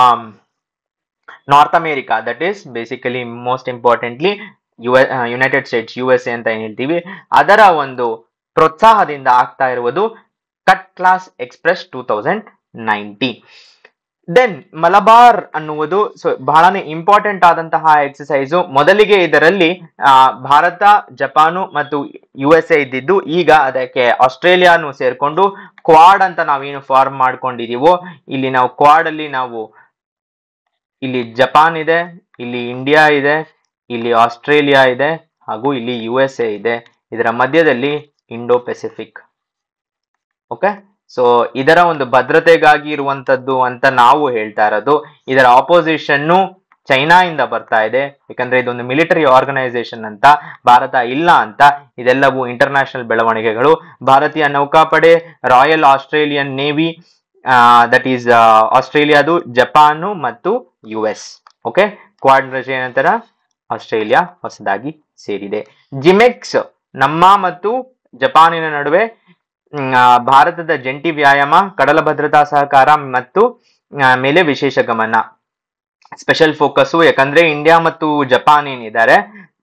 North America that is basically most importantly ಯು United States U S A ಅಂತ ಏನ್ ಹೇಳ್ತೀವಿ ಅದರ ಒಂದು ಪ್ರೋತ್ಸಾಹದಿಂದ ಆಗ್ತಾ ಇರುವುದು cutlass express two thousand nineteen then Malabar ಅನ್ನುವುದು ಸೊ ಬಹಳನೇ ಇಂಪಾರ್ಟೆಂಟ್ ಆದಂತಹ ಎಕ್ಸಸೈಸು ಮೊದಲಿಗೆ ಇದರಲ್ಲಿ ಆ, ಭಾರತ ಜಪಾನು ಮತ್ತು ಯು ಎಸ್ ಎ ಇದ್ದಿದ್ದು ಈಗ ಅದಕ್ಕೆ ಆಸ್ಟ್ರೇಲಿಯಾನು ಸೇರ್ಕೊಂಡು ಕ್ವಾಡ್ ಅಂತ ನಾವೇನು ಫಾರ್ಮ್ ಮಾಡ್ಕೊಂಡಿದೀವೋ ಇಲ್ಲಿ ನಾವು ಕ್ವಾಡ್ ಅಲ್ಲಿ ನಾವು ಇಲ್ಲಿ ಜಪಾನ್ ಇದೆ ಇಲ್ಲಿ ಇಂಡಿಯಾ ಇದೆ ಇಲ್ಲಿ ಆಸ್ಟ್ರೇಲಿಯಾ ಇದೆ ಹಾಗೂ ಇಲ್ಲಿ ಯು ಎಸ್ ಎ ಇದೆ ಇದರ ಮಧ್ಯದಲ್ಲಿ ಇಂಡೋ ಪೆಸಿಫಿಕ್ ಓಕೆ ಸೊ ಇದರ ಒಂದು ಭದ್ರತೆಗಾಗಿ ಇರುವಂತದ್ದು ಅಂತ ನಾವು ಹೇಳ್ತಾ ಇರೋದು ಇದರ ಆಪೋಸಿಷನ್ನು ಚೈನಾ ಇಂದ ಬರ್ತಾ ಇದೆ ಯಾಕಂದ್ರೆ ಇದೊಂದು ಮಿಲಿಟರಿ ಆರ್ಗನೈಸೇಷನ್ ಅಂತ ಭಾರತ ಇಲ್ಲ ಅಂತ ಇದೆಲ್ಲವೂ ಇಂಟರ್ನ್ಯಾಷನಲ್ ಬೆಳವಣಿಗೆಗಳು ಭಾರತೀಯ ನೌಕಾಪಡೆ royal Australian navy that is ಆಸ್ಟ್ರೇಲಿಯಾದು ಜಪಾನು ಮತ್ತು ಯು ಎಸ್ ಓಕೆ ಕ್ವಾಡ್ ರಜೆ ನಂತರ ಆಸ್ಟ್ರೇಲಿಯಾ ಹೊಸದಾಗಿ ಸೇರಿದೆ ಜಿಮೆಕ್ಸ್ ನಮ್ಮ ಮತ್ತು ಜಪಾನಿನ ನಡುವೆ ಮ್, ಆ, ಭಾರತದ ಜಂಟಿ ವ್ಯಾಯಾಮ ಕಡಲ ಭದ್ರತಾ ಸಹಕಾರ ಮತ್ತು ಆ, ಮೇಲೆ ವಿಶೇಷ ಗಮನ ಸ್ಪೆಷಲ್ ಫೋಕಸ್ ಯಾಕಂದ್ರೆ ಇಂಡಿಯಾ ಮತ್ತು ಜಪಾನ್ ಏನಿದ್ದಾರೆ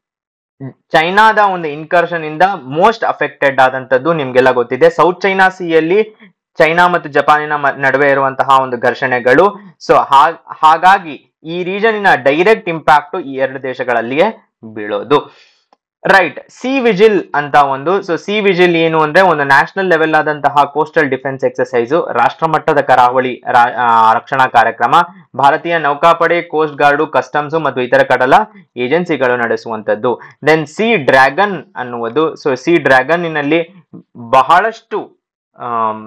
ಚೈನಾದ ಒಂದು ಇನ್ಕರ್ಷನ್ ಇಂದ ಮೋಸ್ಟ್ ಅಫೆಕ್ಟೆಡ್ ಆದಂತದ್ದು ನಿಮ್ಗೆಲ್ಲ ಗೊತ್ತಿದೆ ಸೌತ್ ಚೈನಾ ಸಿಯಲ್ಲಿ ಚೈನಾ ಮತ್ತು ಜಪಾನಿನ ಮ- ನಡುವೆ ಇರುವಂತಹ ಒಂದು ಘರ್ಷಣೆಗಳು ಸೊ ಹಾಗಾಗಿ ಈ ರೀಜನಿನ ಡೈರೆಕ್ಟ್ ಇಂಪ್ಯಾಕ್ಟ್ ಈ ಎರಡು ದೇಶಗಳಲ್ಲಿಯೇ ಬೀಳೋದು ರೈಟ್ ಸಿ ವಿಜಿಲ್ ಅಂತ ಒಂದು ಸೊ ಸಿ ವಿಜಿಲ್ ಏನು ಅಂದ್ರೆ ಒಂದು ನ್ಯಾಷನಲ್ ಲೆವೆಲ್ ಆದಂತಹ ಕೋಸ್ಟಲ್ ಡಿಫೆನ್ಸ್ ಎಕ್ಸರ್ಸೈಸ್ ರಾಷ್ಟ್ರ ಮಟ್ಟದ ಕರಾವಳಿ ರಾ- ಆ, ರಕ್ಷಣಾ ಕಾರ್ಯಕ್ರಮ ಭಾರತೀಯ ನೌಕಾಪಡೆ ಕೋಸ್ಟ್ ಗಾರ್ಡು ಕಸ್ಟಮ್ಸ್ ಮತ್ತು ಇತರ ಕಡಲ ಏಜೆನ್ಸಿಗಳು ನಡೆಸುವಂತದ್ದು ದೆನ್ ಸಿ ಡ್ರ್ಯಾಗನ್ ಅನ್ನುವುದು ಸೊ ಸಿ ಡ್ರ್ಯಾಗನ್ನಿನಲ್ಲಿ ಬಹಳಷ್ಟು ಆಮ್,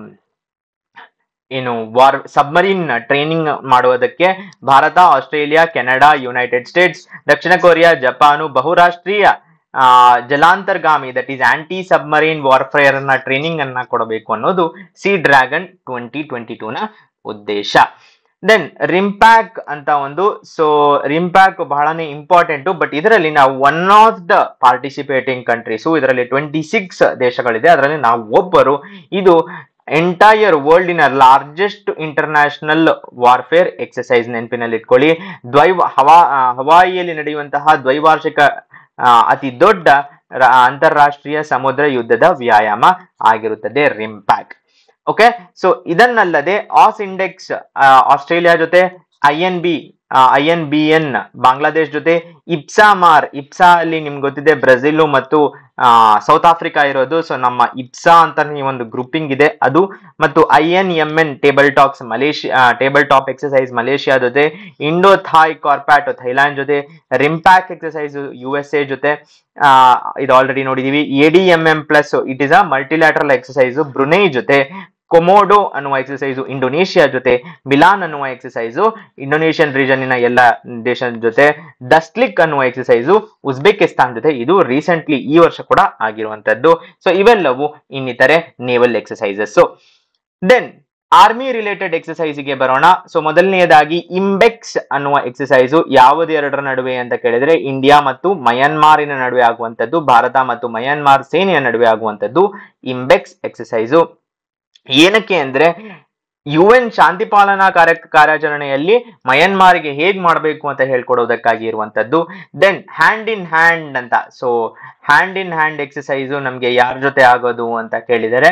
ಏನು ವಾರ್ ಸಬ್ಮರೀನ್ ಟ್ರೈನಿಂಗ್ ಮಾಡುವುದಕ್ಕೆ ಭಾರತ ಆಸ್ಟ್ರೇಲಿಯಾ ಕೆನಡಾ ಯುನೈಟೆಡ್ ಸ್ಟೇಟ್ಸ್ ದಕ್ಷಿಣ ಕೊರಿಯಾ ಜಪಾನು ಬಹುರಾಷ್ಟ್ರೀಯ ಆ, ಜಲಾಂತರ್ಗಾಮಿ that is anti submarine warfare ನ ಟ್ರೈನಿಂಗ್ ಅನ್ನ ಕೊಡಬೇಕು ಅನ್ನೋದು sea dragon twenty twenty two ನ ಉದ್ದೇಶ ದೆನ್ ರಿಂಪ್ಯಾಕ್ ಅಂತ ಒಂದು ಸೊ ರಿಂಪ್ಯಾಕ್ ಬಹಳನೇ ಇಂಪಾರ್ಟೆಂಟ್ ಬಟ್ ಇದರಲ್ಲಿ ನಾವು one of the participating countries ಇದರಲ್ಲಿ ಟ್ವೆಂಟಿ ಸಿಕ್ಸ್ ದೇಶಗಳಿದೆ ಅದರಲ್ಲಿ ನಾವು ಒಬ್ಬರು ಇದು ಎಂಟೈರ್ ವರ್ಲ್ಡಿನ ಲಾರ್ಜೆಸ್ಟ್ ಇಂಟರ್ನ್ಯಾಷನಲ್ ವಾರ್ಫೇರ್ ಎಕ್ಸಸೈಸ್ ನೆನಪಿನಲ್ಲಿ ಇಟ್ಕೊಳ್ಳಿ ದ್ವೈವ ಹವಾ ಆ, ಹವಾಯಿಯಲ್ಲಿ ನಡೆಯುವಂತಹ ದ್ವೈವಾರ್ಷಿಕ ಆ, ಅತಿ ದೊಡ್ಡ ರ- ಅಂತಾರಾಷ್ಟ್ರೀಯ ಸಮುದ್ರ ಯುದ್ಧದ ವ್ಯಾಯಾಮ ಆಗಿರುತ್ತದೆ ರಿಂಪ್ಯಾಕ್ ಓಕೆ ಸೊ ಇದನ್ನಲ್ಲದೆ ಆಸ್ ಇಂಡೆಕ್ಸ್ ಆಸ್ಟ್ರೇಲಿಯಾ ಜೊತೆ I N B I N B N Bangladesh ಜೊತೆ ಇಪ್ಸಾ ಮಾರ್ ಇಪ್ಸಾ ಅಲ್ಲಿ ನಿಮ್ಗೆ ಗೊತ್ತಿದೆ ಬ್ರೆಜಿಲ್ ಮತ್ತು ಸೌತ್ ಆಫ್ರಿಕಾ ಇರೋದು ಸೊ ನಮ್ಮ ಇಪ್ಸಾ ಅಂತ ಒಂದು ಗ್ರೂಪಿಂಗ್ ಇದೆ ಅದು ಮತ್ತು I N M N table talks Malaysia table top exercise Malaysia ಜೊತೆ ಇಂಡೋ ಥಾಯ್ ಕಾರ್ಪ್ಯಾಟ್ ಥೈಲ್ಯಾಂಡ್ ಜೊತೆ RIMPAC exercise U S A ಜೊತೆ ಆ, ಇದು ಆಲ್ರೆಡಿ ನೋಡಿದೀವಿ A D M M plus it is a multilateral exercise Brunei ಜೊತೆ Komodo ಅನ್ನುವ exercise Indonesia ಜೊತೆ ಮಿಲಾನ್ ಅನ್ನುವ ಎಕ್ಸಸೈಸ್ ಇಂಡೋನೇಷಿಯನ್ ರೀಜನ್ನಿನ ಎಲ್ಲ ದೇಶದ ಜೊತೆ ದಸ್ಲಿಕ್ ಅನ್ನುವ ಎಕ್ಸಸೈಸ್ ಉಜ್ಬೇಕಿಸ್ತಾನ್ ಜೊತೆ ಇದು ರೀಸೆಂಟ್ಲಿ ಈ ವರ್ಷ ಕೂಡ ಆಗಿರುವಂತದ್ದು ಸೊ ಇವೆಲ್ಲವೂ ಇನ್ನಿತರೆ naval exercises then army related exercise ಗೆ ಬರೋಣ ಸೊ ಮೊದಲನೆಯದಾಗಿ ಇಂಬೆಕ್ಸ್ ಅನ್ನುವ ಎಕ್ಸಸೈಸ್ ಯಾವುದೆರಡರ ನಡುವೆ ಅಂತ ಕೇಳಿದ್ರೆ ಇಂಡಿಯಾ ಮತ್ತು ಮಯನ್ಮಾರಿನ ನಡುವೆ ಆಗುವಂತದ್ದು ಭಾರತ ಮತ್ತು ಮಯನ್ಮಾರ್ ಸೇನೆಯ ನಡುವೆ ಆಗುವಂತದ್ದು ಇಂಬೆಕ್ಸ್ ಎಕ್ಸಸೈಸು ಏನಕ್ಕೆ ಅಂದ್ರೆ ಯು ಎನ್ ಶಾಂತಿ ಪಾಲನಾ ಕಾರ್ಯ ಕಾರ್ಯಾಚರಣೆಯಲ್ಲಿ ಮಯನ್ಮಾರಿಗೆ ಹೇಗ್ ಮಾಡಬೇಕು ಅಂತ ಹೇಳ್ಕೊಡೋದಕ್ಕಾಗಿ ಇರುವಂತದ್ದು ದೆನ್ ಹ್ಯಾಂಡ್ ಇನ್ ಹ್ಯಾಂಡ್ ಅಂತ so hand in hand exercise ನಮ್ಗೆ ಯಾರ ಜೊತೆ ಆಗೋದು ಅಂತ ಕೇಳಿದರೆ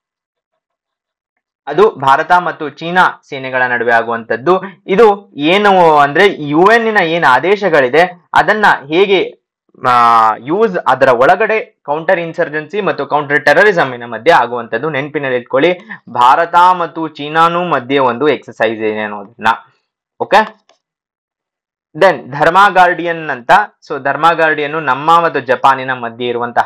ಅದು ಭಾರತ ಮತ್ತು ಚೀನಾ ಸೇನೆಗಳ ನಡುವೆ ಆಗುವಂತದ್ದು ಇದು ಏನು ಅಂದ್ರೆ ಯು ಎನ್ ಏನ್ ಆದೇಶಗಳಿದೆ ಅದನ್ನ ಹೇಗೆ ಯೂಸ್ ಅದರ ಒಳಗಡೆ ಕೌಂಟರ್ ಇನ್ಸರ್ಜೆನ್ಸಿ ಮತ್ತು ಕೌಂಟರ್ ಟೆರರಿಸಮಿನ ಮಧ್ಯೆ ಆಗುವಂತದ್ದು ನೆನಪಿನಲ್ಲಿ ಇಟ್ಕೊಳ್ಳಿ ಭಾರತ ಮತ್ತು ಚೀನಾನು ಮಧ್ಯೆ ಒಂದು ಎಕ್ಸಸೈಸ್ ಇದೆ ಅನ್ನೋದನ್ನ ಓಕೆ ದೆನ್ ಧರ್ಮ ಗಾರ್ಡಿಯನ್ ಅಂತ ಸೊ ಧರ್ಮ ಗಾರ್ಡಿಯನ್ ನಮ್ಮ ಮತ್ತು ಜಪಾನಿನ ಮಧ್ಯೆ ಇರುವಂತಹ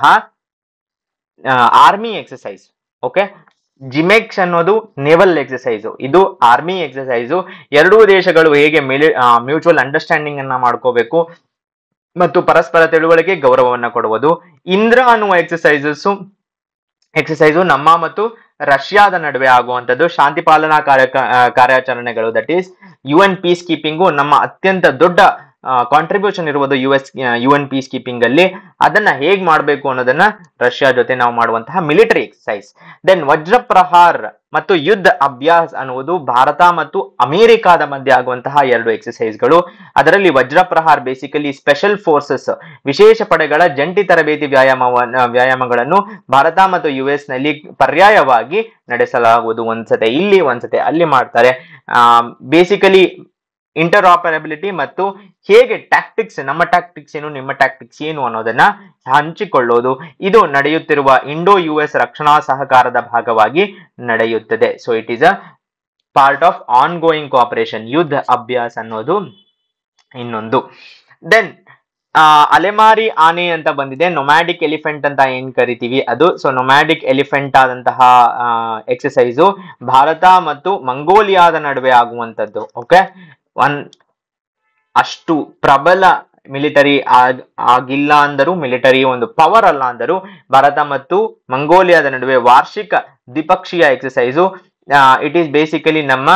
ಆರ್ಮಿ ಎಕ್ಸಸೈಸ್ ಓಕೆ ಜಿಮೆಕ್ಸ್ ಅನ್ನೋದು ನೇವಲ್ ಎಕ್ಸಸೈಸ್ ಇದು ಆರ್ಮಿ ಎಕ್ಸಸೈಸ್ ಎರಡೂ ದೇಶಗಳು ಹೇಗೆ ಮ್ಯೂಚುವಲ್ ಅಂಡರ್ಸ್ಟ್ಯಾಂಡಿಂಗ್ ಅನ್ನ ಮಾಡ್ಕೋಬೇಕು ಮತ್ತು ಪರಸ್ಪರ ತಿಳುವಳಿಕೆ ಗೌರವವನ್ನ ಕೊಡುವುದು ಇಂದ್ರ ಅನ್ನುವ ಎಕ್ಸಸೈಸಸ್ ಎಕ್ಸಸೈಸು ನಮ್ಮ ಮತ್ತು ರಷ್ಯಾದ ನಡುವೆ ಆಗುವಂತದ್ದು ಶಾಂತಿ ಪಾಲನಾ ಕಾರ್ಯ ಆ, ಕಾರ್ಯಾಚರಣೆಗಳು that is U N peace keeping ನಮ್ಮ ಅತ್ಯಂತ ದೊಡ್ಡ ಕಾಂಟ್ರಿಬ್ಯೂಷನ್ ಇರುವುದು U S U N peace keeping ಅಲ್ಲಿ ಅದನ್ನ ಹೇಗ್ ಮಾಡಬೇಕು ಅನ್ನೋದನ್ನ ರಷ್ಯಾ ಜೊತೆ ನಾವು ಮಾಡುವಂತಹ ಮಿಲಿಟರಿ ಎಕ್ಸಸೈಸ್ ದೆನ್ ವಜ್ರ ಪ್ರಹಾರ್ ಮತ್ತು ಯುದ್ಧ ಅಭ್ಯಾಸ್ ಅನ್ನುವುದು ಭಾರತ ಮತ್ತು ಅಮೆರಿಕಾದ ಮಧ್ಯೆ ಆಗುವಂತಹ ಎರಡು ಎಕ್ಸಸೈಸ್ಗಳು ಅದರಲ್ಲಿ ವಜ್ರ ಪ್ರಹಾರ್ ಬೇಸಿಕಲಿ ಸ್ಪೆಷಲ್ ಫೋರ್ಸಸ್ ವಿಶೇಷ ಪಡೆಗಳ ಜಂಟಿ ತರಬೇತಿ ವ್ಯಾಯಾಮವನ್ನ ವ್ಯಾಯಾಮಗಳನ್ನು ಭಾರತ ಮತ್ತು ಯು ಎಸ್ ನಲ್ಲಿ ಪರ್ಯಾಯವಾಗಿ ನಡೆಸಲಾಗುವುದು ಒಂದ್ಸತೆ ಇಲ್ಲಿ ಒಂದ್ಸತೆ ಅಲ್ಲಿ ಮಾಡ್ತಾರೆ ಬೇಸಿಕಲಿ ಇಂಟರ್ಆಪರಬಿಲಿಟಿ ಮತ್ತು ಹೇಗೆ ಟ್ಯಾಕ್ಟಿಕ್ಸ್ ನಮ್ಮ ಟ್ಯಾಕ್ಟಿಕ್ಸ್ ಏನು ನಿಮ್ಮ ಟ್ಯಾಕ್ಟಿಕ್ಸ್ ಏನು ಅನ್ನೋದನ್ನ ಹಂಚಿಕೊಳ್ಳೋದು ಇದು ನಡೆಯುತ್ತಿರುವ ಇಂಡೋ ಯು ಎಸ್ ರಕ್ಷಣಾ ಸಹಕಾರದ ಭಾಗವಾಗಿ ನಡೆಯುತ್ತದೆ so it is a part of ongoing cooperation ಯುದ್ಧ ಅಭ್ಯಾಸ ಅನ್ನೋದು ಇನ್ನೊಂದು ದೆನ್ ಅಲೆಮಾರಿ ಆನೆ ಅಂತ ಬಂದಿದೆ ನೊಮ್ಯಾಡಿಕ್ ಎಲಿಫೆಂಟ್ ಅಂತ ಏನ್ ಕರಿತೀವಿ ಅದು ಸೊ ನೊಮ್ಯಾಡಿಕ್ ಎಲಿಫೆಂಟ್ ಆದಂತಹ ಎಕ್ಸಸೈಸು ಭಾರತ ಮತ್ತು ಮಂಗೋಲಿಯಾದ ನಡುವೆ ಆಗುವಂತದ್ದು ಓಕೆ ಒನ್ ಅಷ್ಟು ಪ್ರಬಲ ಮಿಲಿಟರಿ ಆಗ್ ಆಗಿಲ್ಲ ಅಂದರೂ ಮಿಲಿಟರಿ ಒಂದು ಪವರ್ ಅಲ್ಲ ಅಂದರೂ ಭಾರತ ಮತ್ತು ಮಂಗೋಲಿಯಾದ ನಡುವೆ ವಾರ್ಷಿಕ ದ್ವಿಪಕ್ಷೀಯ ಎಕ್ಸಸೈಸು ಇಟ್ ಈಸ್ ಬೇಸಿಕಲಿ ನಮ್ಮ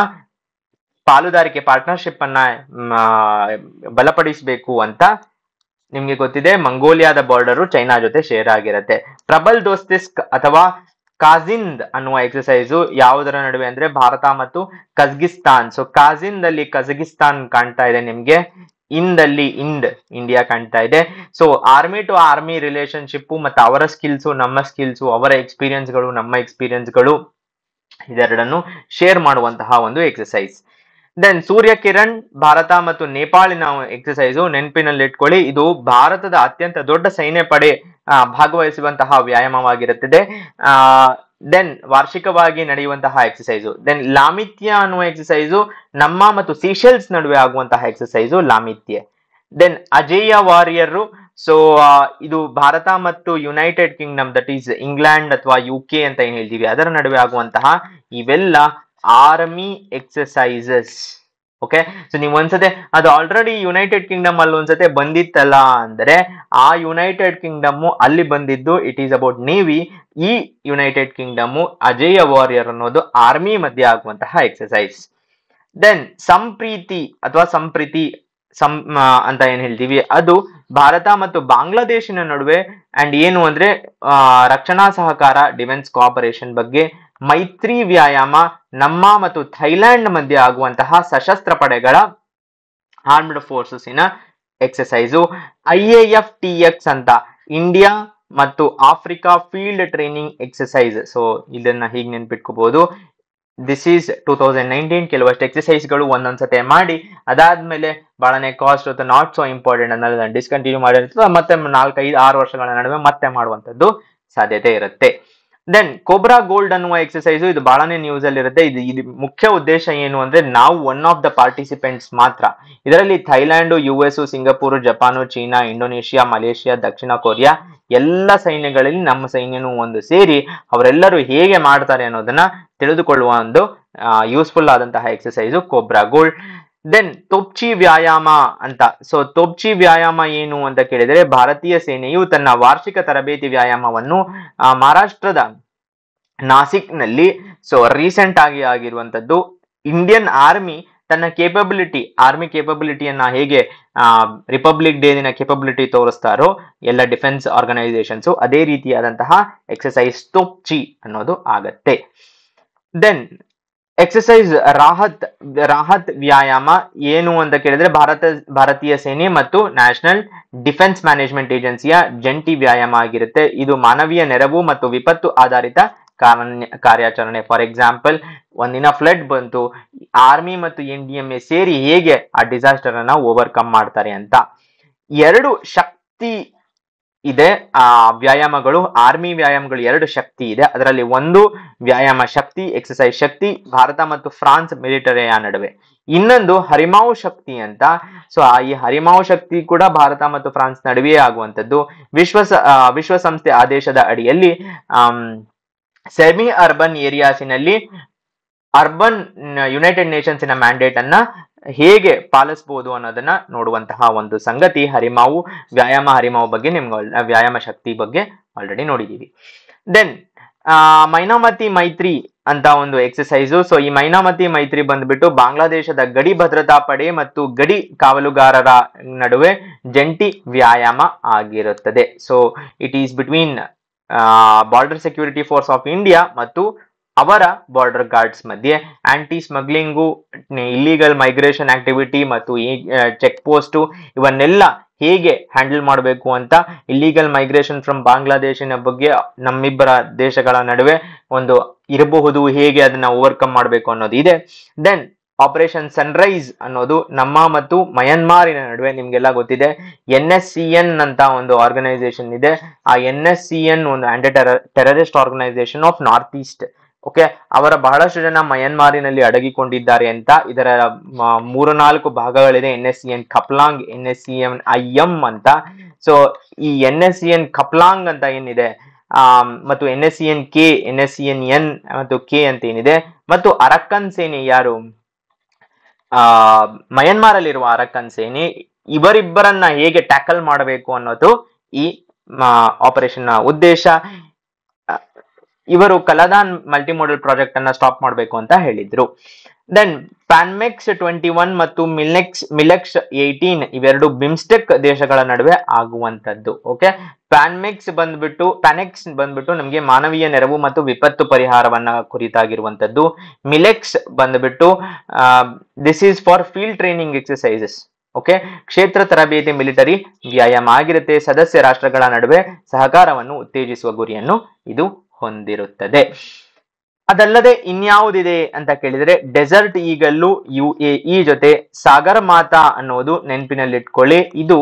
ಪಾಲುದಾರಿಕೆ ಪಾರ್ಟ್ನರ್ಶಿಪ್ ಅನ್ನ ಮ್, ಆ, ಬಲಪಡಿಸಬೇಕು ಅಂತ ನಿಮ್ಗೆ ಗೊತ್ತಿದೆ ಮಂಗೋಲಿಯಾದ ಬಾರ್ಡರು ಚೈನಾ ಜೊತೆ ಶೇರ್ ಆಗಿರುತ್ತೆ ಪ್ರಬಲ್ ದೋಸ್ತಿಸ್ಕ್ ಅಥವಾ ಕಾಜಿಂದ್ ಅನ್ನುವ ಎಕ್ಸಸೈಸು ಯಾವುದರ ನಡುವೆ ಅಂದ್ರೆ ಭಾರತ ಮತ್ತು ಕಜಕಿಸ್ತಾನ್ ಸೊ ಕಾಜಿಂದ್ ಅಲ್ಲಿ ಕಜಕಿಸ್ತಾನ್ ಕಾಣ್ತಾ ಇದೆ ನಿಮ್ಗೆ ಇಂದಲ್ಲಿ ಇಂಡ್ ಇಂಡಿಯಾ ಕಾಣ್ತಾ ಇದೆ so army to army relationship ಮತ್ತು ಅವರ ಸ್ಕಿಲ್ಸು ನಮ್ಮ ಸ್ಕಿಲ್ಸು ಅವರ ಎಕ್ಸ್ಪೀರಿಯನ್ಸ್ಗಳು ನಮ್ಮ ಎಕ್ಸ್ಪೀರಿಯನ್ಸ್ಗಳು ಇದೆರಡನ್ನು ಶೇರ್ ಮಾಡುವಂತಹ ಒಂದು ಎಕ್ಸಸೈಸ್ ದೆನ್ ಸೂರ್ಯ ಕಿರಣ್ ಭಾರತ ಮತ್ತು ನೇಪಾಳಿನ ಎಕ್ಸಸೈಸು ನೆನಪಿನಲ್ಲಿ ಇಟ್ಕೊಳ್ಳಿ ಇದು ಭಾರತದ ಅತ್ಯಂತ ದೊಡ್ಡ ಸೈನ್ಯ ಪಡೆ ಆ, ಭಾಗವಹಿಸುವಂತಹ ವ್ಯಾಯಾಮವಾಗಿರುತ್ತದೆ ಆ ದೆನ್ ವಾರ್ಷಿಕವಾಗಿ ನಡೆಯುವಂತಹ ಎಕ್ಸಸೈಸು ದೆನ್ ಲಾಮಿತ್ಯ ಅನ್ನುವ ಎಕ್ಸಸೈಸು ನಮ್ಮ ಮತ್ತು ಸೀಶೆಲ್ಸ್ ನಡುವೆ ಆಗುವಂತಹ exercise Lamitiye then Ajeya warrior so ಇದು ಭಾರತ ಮತ್ತು United Kingdom that is England ಅಥವಾ ಯು ಕೆ ಅಂತ ಏನ್ ಹೇಳ್ತೀವಿ ಅದರ ನಡುವೆ ಆಗುವಂತಹ ಇವೆಲ್ಲ ಆರ್ಮಿ ಎಕ್ಸಸೈಸಸ್ ಓಕೆ ಸೊ ನೀವು ಒಂದ್ಸತೆ ಅದು ಆಲ್ರೆಡಿ ಯುನೈಟೆಡ್ ಕಿಂಗ್ಡಮ್ ಅಲ್ಲಿ ಒಂದ್ಸತೆ ಬಂದಿತ್ತಲ್ಲ ಅಂದ್ರೆ ಆ ಯುನೈಟೆಡ್ ಕಿಂಗ್ಡಮ್ ಅಲ್ಲಿ ಬಂದಿದ್ದು ಇಟ್ ಈಸ್ ಅಬೌಟ್ ನೇವಿ ಈ ಯುನೈಟೆಡ್ ಕಿಂಗ್ಡಮ್ ಅಜೇಯ ವಾರಿಯರ್ ಅನ್ನೋದು ಆರ್ಮಿ ಮಧ್ಯೆ ಆಗುವಂತಹ ಎಕ್ಸಸೈಸ್ ದೆನ್ ಸಂಪ್ರೀತಿ ಅಥವಾ ಸಂಪ್ರೀತಿ ಸಂ ಆ, ಅಂತ ಏನ್ ಹೇಳ್ತೀವಿ ಅದು ಭಾರತ ಮತ್ತು ಬಾಂಗ್ಲಾದೇಶಿನ ನಡುವೆ ಅಂಡ್ ಏನು ಅಂದ್ರೆ ಆ, ರಕ್ಷಣಾ ಸಹಕಾರ ಡಿಫೆನ್ಸ್ ಕೋಆಪರೇಷನ್ ಬಗ್ಗೆ ಮೈತ್ರಿ ವ್ಯಾಯಾಮ ನಮ್ಮ ಮತ್ತು ಥೈಲ್ಯಾಂಡ್ ಮಧ್ಯೆ ಆಗುವಂತಹ ಸಶಸ್ತ್ರ ಪಡೆಗಳ ಆರ್ಮ್ಡ್ ಫೋರ್ಸಸ್ಸಿನ exercise I A F T X ಅಂತ ಇಂಡಿಯಾ ಮತ್ತು Africa field training exercise so ಇದನ್ನ ಹೀಗೆ ನೆನ್ಪಿಟ್ಕೋಬಹುದು this is two thousand nineteen ಕೆಲವಷ್ಟು ಎಕ್ಸಸೈಸ್ಗಳು ಒಂದೊಂದ್ಸತಿ ಮಾಡಿ ಅದಾದ್ಮೇಲೆ ಬಹಳನೇ ಕಾಸ್ಟ್ ಅಥವಾ ನಾಟ್ ಸೊ ಇಂಪಾರ್ಟೆಂಟ್ ಅನ್ನೋದನ್ನ ಡಿಸ್ಕಂಟಿನ್ಯೂ ಮಾಡಿರ್ತದೆ ಮತ್ತೆ ನಾಲ್ಕೈದು ಆರು ವರ್ಷಗಳ ನಡುವೆ ಮತ್ತೆ ಮಾಡುವಂತದ್ದು ಸಾಧ್ಯತೆ ಇರುತ್ತೆ ದೆನ್ ಕೋಬ್ರಾ ಗೋಲ್ಡ್ ಅನ್ನುವ ಎಕ್ಸಸೈಸ್ ಇದು ಬಹಳನೇ ನ್ಯೂಸ್ ಅಲ್ಲಿ ಇರುತ್ತೆ ಇದು ಇದು ಮುಖ್ಯ ಉದ್ದೇಶ ಏನು ಅಂದ್ರೆ ನಾವು ಒನ್ ಆಫ್ ದ ಪಾರ್ಟಿಸಿಪೆಂಟ್ಸ್ ಮಾತ್ರ ಇದರಲ್ಲಿ Thailand U S Singapore Japan China Indonesia Malaysia ದಕ್ಷಿಣ ಕೊರಿಯಾ ಎಲ್ಲ ಸೈನ್ಯಗಳಲ್ಲಿ ನಮ್ಮ ಸೈನ್ಯನೂ ಒಂದು ಸೇರಿ ಅವರೆಲ್ಲರೂ ಹೇಗೆ ಮಾಡ್ತಾರೆ ಅನ್ನೋದನ್ನ ತಿಳಿದುಕೊಳ್ಳುವ ಒಂದು ಯೂಸ್ಫುಲ್ ಆದಂತಹ exercise cobra gold then Topchi ವ್ಯಾಯಾಮ ಅಂತ ಸೊ ತೊಪ್ಚಿ ವ್ಯಾಯಾಮ ಏನು ಅಂತ ಕೇಳಿದರೆ ಭಾರತೀಯ ಸೇನೆಯು ತನ್ನ ವಾರ್ಷಿಕ ತರಬೇತಿ ವ್ಯಾಯಾಮವನ್ನು ಆ, ಮಹಾರಾಷ್ಟ್ರದ ನಾಸಿಕ್ನಲ್ಲಿ ಸೊ ರೀಸೆಂಟ್ ಆಗಿ ಆಗಿರುವಂತದ್ದು ಇಂಡಿಯನ್ ಆರ್ಮಿ ತನ್ನ ಕೇಪಬಿಲಿಟಿ ಆರ್ಮಿ ಕೇಪಬಿಲಿಟಿಯನ್ನ ಹೇಗೆ ರಿಪಬ್ಲಿಕ್ ಡೇ ದಿನ ಕೇಪಬಿಲಿಟಿ ತೋರಿಸ್ತಾರೋ ಎಲ್ಲ ಡಿಫೆನ್ಸ್ ಆರ್ಗನೈಸೇಷನ್ಸ್ ಅದೇ ರೀತಿಯಾದಂತಹ ಎಕ್ಸಸೈಸ್ ತೊಪ್ಚಿ ಅನ್ನೋದು ಆಗತ್ತೆ ದೆನ್ ಎಕ್ಸಸೈಸ್ ರಾಹತ್ ರಾಹತ್ ವ್ಯಾಯಾಮ ಏನು ಅಂತ ಕೇಳಿದ್ರೆ ಭಾರತ ಭಾರತೀಯ ಸೇನೆ ಮತ್ತು ನ್ಯಾಷನಲ್ ಡಿಫೆನ್ಸ್ ಮ್ಯಾನೇಜ್ಮೆಂಟ್ ಏಜೆನ್ಸಿಯ ಜಂಟಿ ವ್ಯಾಯಾಮ ಆಗಿರುತ್ತೆ ಇದು ಮಾನವೀಯ ನೆರವು ಮತ್ತು ವಿಪತ್ತು ಆಧಾರಿತ ಕಾರ್ಯ ಕಾರ್ಯಾಚರಣೆ ಫಾರ್ ಎಕ್ಸಾಂಪಲ್ ಒಂದಿನ ಫ್ಲಡ್ ಬಂತು ಆರ್ಮಿ ಮತ್ತು ಎನ್ ಡಿ ಎಂ ಎ ಸೇರಿ ಹೇಗೆ ಆ ಡಿಸಾಸ್ಟರ್ ಅನ್ನ ಓವರ್ಕಮ್ ಮಾಡ್ತಾರೆ ಅಂತ ಎರಡು ಶಕ್ತಿ ಇದೆ ಆ ವ್ಯಾಯಾಮಗಳು ಆರ್ಮಿ ವ್ಯಾಯಾಮಗಳು ಎರಡು ಶಕ್ತಿ ಇದೆ ಅದರಲ್ಲಿ ಒಂದು ವ್ಯಾಯಾಮ ಶಕ್ತಿ ಎಕ್ಸಸೈಸ್ ಶಕ್ತಿ ಭಾರತ ಮತ್ತು ಫ್ರಾನ್ಸ್ ಮಿಲಿಟರಿಯ ನಡುವೆ ಇನ್ನೊಂದು ಹರಿಮಾವು ಶಕ್ತಿ ಅಂತ ಸೊ ಆ ಈ ಹರಿಮಾವು ಶಕ್ತಿ ಕೂಡ ಭಾರತ ಮತ್ತು ಫ್ರಾನ್ಸ್ ನಡುವೆ ಆಗುವಂತದ್ದು ವಿಶ್ವ ಸ- ಆ, ವಿಶ್ವಸಂಸ್ಥೆ ಆದೇಶದ ಅಡಿಯಲ್ಲಿ ಸೆಮಿ ಅರ್ಬನ್ ಏರಿಯಾಸಿನಲ್ಲಿ ಅರ್ಬನ್ ಯುನೈಟೆಡ್ ನೇಷನ್ಸಿನ ಮ್ಯಾಂಡೇಟ್ ಅನ್ನ ಹೇಗೆ ಪಾಲಿಸಬಹುದು ಅನ್ನೋದನ್ನ ನೋಡುವಂತಹ ಒಂದು ಸಂಗತಿ ಹರಿಮಾವು ವ್ಯಾಯಾಮ ಹರಿಮಾವು ಬಗ್ಗೆ ನಿಮ್ಗೆ al- ವ್ಯಾಯಾಮ ಶಕ್ತಿ ಬಗ್ಗೆ ಆಲ್ರೆಡಿ ನೋಡಿದೀವಿ ದೆನ್ ಮೈನಾಮತಿ ಮೈತ್ರಿ ಅಂತ ಒಂದು ಎಕ್ಸಸೈಸು ಸೊ ಈ ಮೈನಾಮತಿ ಮೈತ್ರಿ ಬಂದ್ಬಿಟ್ಟು ಬಾಂಗ್ಲಾದೇಶದ ಗಡಿ ಭದ್ರತಾ ಪಡೆ ಮತ್ತು ಗಡಿ ಕಾವಲುಗಾರರ ನಡುವೆ ಜಂಟಿ ವ್ಯಾಯಾಮ ಆಗಿರುತ್ತದೆ so it is between border security force of India ಮತ್ತು ಅವರ ಬಾರ್ಡರ್ ಗಾರ್ಡ್ಸ್ ಮಧ್ಯೆ anti smuggling illegal migration activity ಮತ್ತು ಈ ಚೆಕ್ ಪೋಸ್ಟ್ ಇವನ್ನೆಲ್ಲ ಹೇಗೆ ಹ್ಯಾಂಡಲ್ ಮಾಡಬೇಕು ಅಂತ ಇಲ್ಲಿಗಲ್ ಮೈಗ್ರೇಷನ್ ಫ್ರಮ್ ಬಾಂಗ್ಲಾದೇಶಿನ ಬಗ್ಗೆ ನಮ್ಮಿಬ್ಬರ ದೇಶಗಳ ನಡುವೆ ಒಂದು ಇರಬಹುದು ಹೇಗೆ ಅದನ್ನ ಓವರ್ಕಮ್ ಮಾಡಬೇಕು ಅನ್ನೋದು ಇದೆ ದೆನ್ ಆಪರೇಷನ್ ಸನ್ರೈಸ್ ಅನ್ನೋದು ನಮ್ಮ ಮತ್ತು ಮಯನ್ಮಾರಿನ ನಡುವೆ ನಿಮ್ಗೆಲ್ಲ ಗೊತ್ತಿದೆ ಎನ್ ಎಸ್ ಸಿ ಎನ್ ಅಂತ ಒಂದು ಆರ್ಗನೈಸೇಷನ್ ಇದೆ ಆ ಎನ್ ಎಸ್ ಸಿ ಎನ್ ಒಂದು anti terrorist organisation of North East okay ಅವರ ಬಹಳಷ್ಟು ಜನ ಮಯನ್ಮಾರಿನಲ್ಲಿ ಅಡಗಿಕೊಂಡಿದ್ದಾರೆ ಅಂತ ಇದರ ಮ- ಮೂರು ನಾಲ್ಕು ಭಾಗಗಳಿದೆ N S C N Khaplang N S C N I M ಅಂತ ಸೊ ಈ N S C N Khaplang ಅಂತ ಏನಿದೆ ಆಮ್, ಮತ್ತು N S C N K N S C N N ಮತ್ತು ಕೆ ಅಂತ ಏನಿದೆ ಮತ್ತು ಅರಕ್ಕನ್ ಸೇನೆ ಯಾರು ಆ ಮಯನ್ಮಾರ್ ಅಲ್ಲಿರುವ ಅರಕ್ಕನ್ ಸೇನೆ ಇವರಿಬ್ಬರನ್ನ ಹೇಗೆ ಟ್ಯಾಕಲ್ ಮಾಡಬೇಕು ಅನ್ನೋದು ಈ ಆಪರೇಷನ್ ನ ಉದ್ದೇಶ ಆ, ಇವರು ಕಲದಾನ್ ಮಲ್ಟಿಮೋಡಲ್ ಪ್ರಾಜೆಕ್ಟ್ ಅನ್ನ ಸ್ಟಾಪ್ ಮಾಡಬೇಕು ಅಂತ ಹೇಳಿದ್ರು ದೆನ್ ಪ್ಯಾನ್ಮೆಕ್ಸ್ ಟ್ವೆಂಟಿ ಒನ್ ಮತ್ತು ಮಿಲೆಕ್ಸ್ ಮಿಲೆಕ್ಸ್ ಏಯ್ಟೀನ್ ಇವೆರಡು ಬಿಮ್ಸ್ಟೆಕ್ ದೇಶಗಳ ನಡುವೆ ಆಗುವಂತದ್ದು ಓಕೆ ಪ್ಯಾನ್ಮೆಕ್ಸ್ ಬಂದ್ಬಿಟ್ಟು ಪ್ಯಾನೆಕ್ಸ್ ಬಂದ್ಬಿಟ್ಟು ನಮಗೆ ಮಾನವೀಯ ನೆರವು ಮತ್ತು ವಿಪತ್ತು ಪರಿಹಾರವನ್ನ ಕುರಿತಾಗಿರುವಂತದ್ದು ಮಿಲೆಕ್ಸ್ ಬಂದ್ಬಿಟ್ಟು this is for field training exercises okay ಕ್ಷೇತ್ರ ತರಬೇತಿ ಮಿಲಿಟರಿ ವ್ಯಾಯಾಮ ಆಗಿರುತ್ತೆ ಸದಸ್ಯ ರಾಷ್ಟ್ರಗಳ ನಡುವೆ ಸಹಕಾರವನ್ನು ಉತ್ತೇಜಿಸುವ ಗುರಿಯನ್ನು ಇದು ಹೊಂದಿರುತ್ತದೆ ಅದಲ್ಲದೆ ಇನ್ಯಾವುದಿದೆ ಅಂತ ಕೇಳಿದ್ರೆ ಡೆಸರ್ಟ್ ಈಗಲ್ಲೂ ಯು ಎ ಇ ಜೊತೆ ಸಾಗರ ಮಾತಾ ಅನ್ನೋದು ನೆನಪಿನಲ್ಲಿಟ್ಕೊಳ್ಳಿ ಇದು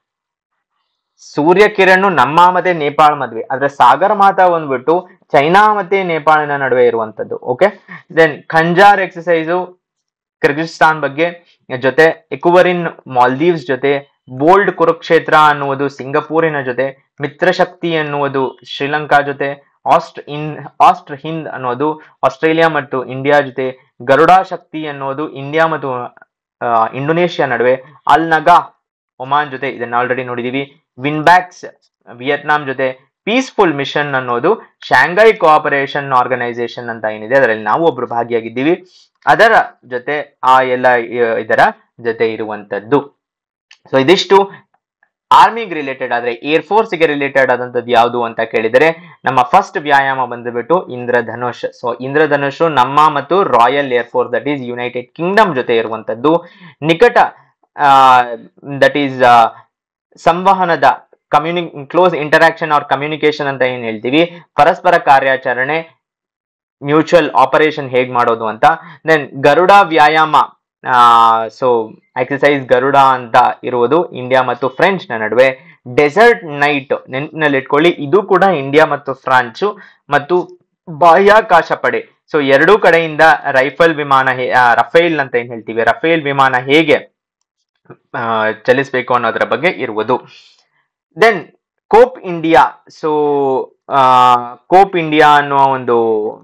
ಸೂರ್ಯ ಕಿರಣ್ ನಮ್ಮ ಮತ್ತೆ ನೇಪಾಳ ಮದ್ವೆ ಆದ್ರೆ ಸಾಗರ ಮಾತಾ ಬಂದ್ಬಿಟ್ಟು ಚೈನಾ ಮತ್ತೆ ನೇಪಾಳಿನ ನಡುವೆ ಇರುವಂತದ್ದು okay then Khanjar exercise Kyrgyzstan ಬಗ್ಗೆ ಜೊತೆ ಎಕುವರಿನ್ ಮಾಲ್ದೀವ್ಸ್ ಜೊತೆ ಬೋಲ್ಡ್ ಕುರುಕ್ಷೇತ್ರ ಅನ್ನುವುದು ಸಿಂಗಪೂರಿನ ಜೊತೆ ಮಿತ್ರಶಕ್ತಿ ಅನ್ನುವುದು ಶ್ರೀಲಂಕಾ ಜೊತೆ ಆಸ್ಟ್ ಇನ್ ಆಸ್ಟ್ ಹಿಂದ್ ಅನ್ನೋದು ಆಸ್ಟ್ರೇಲಿಯಾ ಮತ್ತು ಇಂಡಿಯಾ ಜೊತೆ ಗರುಡಾ ಶಕ್ತಿ ಅನ್ನೋದು ಇಂಡಿಯಾ ಮತ್ತು ಆ, ಇಂಡೋನೇಷ್ಯಾ ನಡುವೆ ಅಲ್ ನಗಾ ಒಮಾನ್ ಜೊತೆ ಇದನ್ನ ಆಲ್ರೆಡಿ ನೋಡಿದೀವಿ ವಿನ್ಬ್ಯಾಕ್ಸ್ ವಿಯತ್ನಾಂ ಜೊತೆ ಪೀಸ್ಫುಲ್ ಮಿಷನ್ ಅನ್ನೋದು ಶಾಂಘೈ ಕೋಆಪರೇಷನ್ ಆರ್ಗನೈಸೇಷನ್ ಅಂತ ಏನಿದೆ ಅದರಲ್ಲಿ ನಾವು ಒಬ್ರು ಭಾಗಿಯಾಗಿದ್ದೀವಿ ಅದರ ಜೊತೆ ಆ ಎಲ್ಲ ಇ- ಇದರ ಜೊತೆ ಇರುವಂತದ್ದು ಸೊ ಇದಿಷ್ಟು ಆರ್ಮಿಗೆ ರಿಲೇಟೆಡ್ ಆದ್ರೆ ಏರ್ ಫೋರ್ಸ್ ಗೆ ರಿಲೇಟೆಡ್ ಆದಂತದ್ದು ಯಾವುದು ಅಂತ ಕೇಳಿದರೆ ನಮ್ಮ ಫಸ್ಟ್ ವ್ಯಾಯಾಮ ಬಂದ್ಬಿಟ್ಟು ಇಂದ್ರಧನುಷ್ ಸೊ ಇಂದ್ರಧನುಷ್ ನಮ್ಮ ಮತ್ತು royal air force that is United Kingdom ಜೊತೆ ಇರುವಂತದ್ದು ನಿಕಟ ದಟ್ ಈಸ್ ಸಂವಹನದ ಕಮ್ಯುನಿ ಕ್ಲೋಸ್ ಇಂಟರಾಕ್ಷನ್ ಆರ್ ಕಮ್ಯುನಿಕೇಶನ್ ಅಂತ ಏನ್ ಹೇಳ್ತೀವಿ ಪರಸ್ಪರ ಕಾರ್ಯಾಚರಣೆ ಮ್ಯೂಚುವಲ್ ಆಪರೇಷನ್ ಹೇಗ್ ಮಾಡೋದು ಅಂತ ದೆನ್ ಗರುಡ ವ್ಯಾಯಾಮ ಸೊ ಎಕ್ಸಸೈಸ್ ಗರುಡ ಅಂತ ಇರುವುದು ಇಂಡಿಯಾ ಮತ್ತು ಫ್ರೆಂಚ್ ನ ನಡುವೆ ಡೆಸರ್ಟ್ ನೈಟ್ ನೆನಪಿನಲ್ಲಿ ಇಟ್ಕೊಳ್ಳಿ ಇದು ಕೂಡ ಇಂಡಿಯಾ ಮತ್ತು ಫ್ರಾನ್ಸು ಮತ್ತು ಬಾಹ್ಯಾಕಾಶ ಪಡೆ ಸೊ ಎರಡೂ ಕಡೆಯಿಂದ ರೈಫಲ್ ವಿಮಾನ ಹೇ- ಆ, ರಫೇಲ್ ಅಂತ ಏನ್ ಹೇಳ್ತೀವಿ ರಫೇಲ್ ವಿಮಾನ ಹೇಗೆ ಆ, ಚಲಿಸಬೇಕು ಅನ್ನೋದರ ಬಗ್ಗೆ ಇರುವುದು then cope India so cope India ಅನ್ನುವ ಒಂದು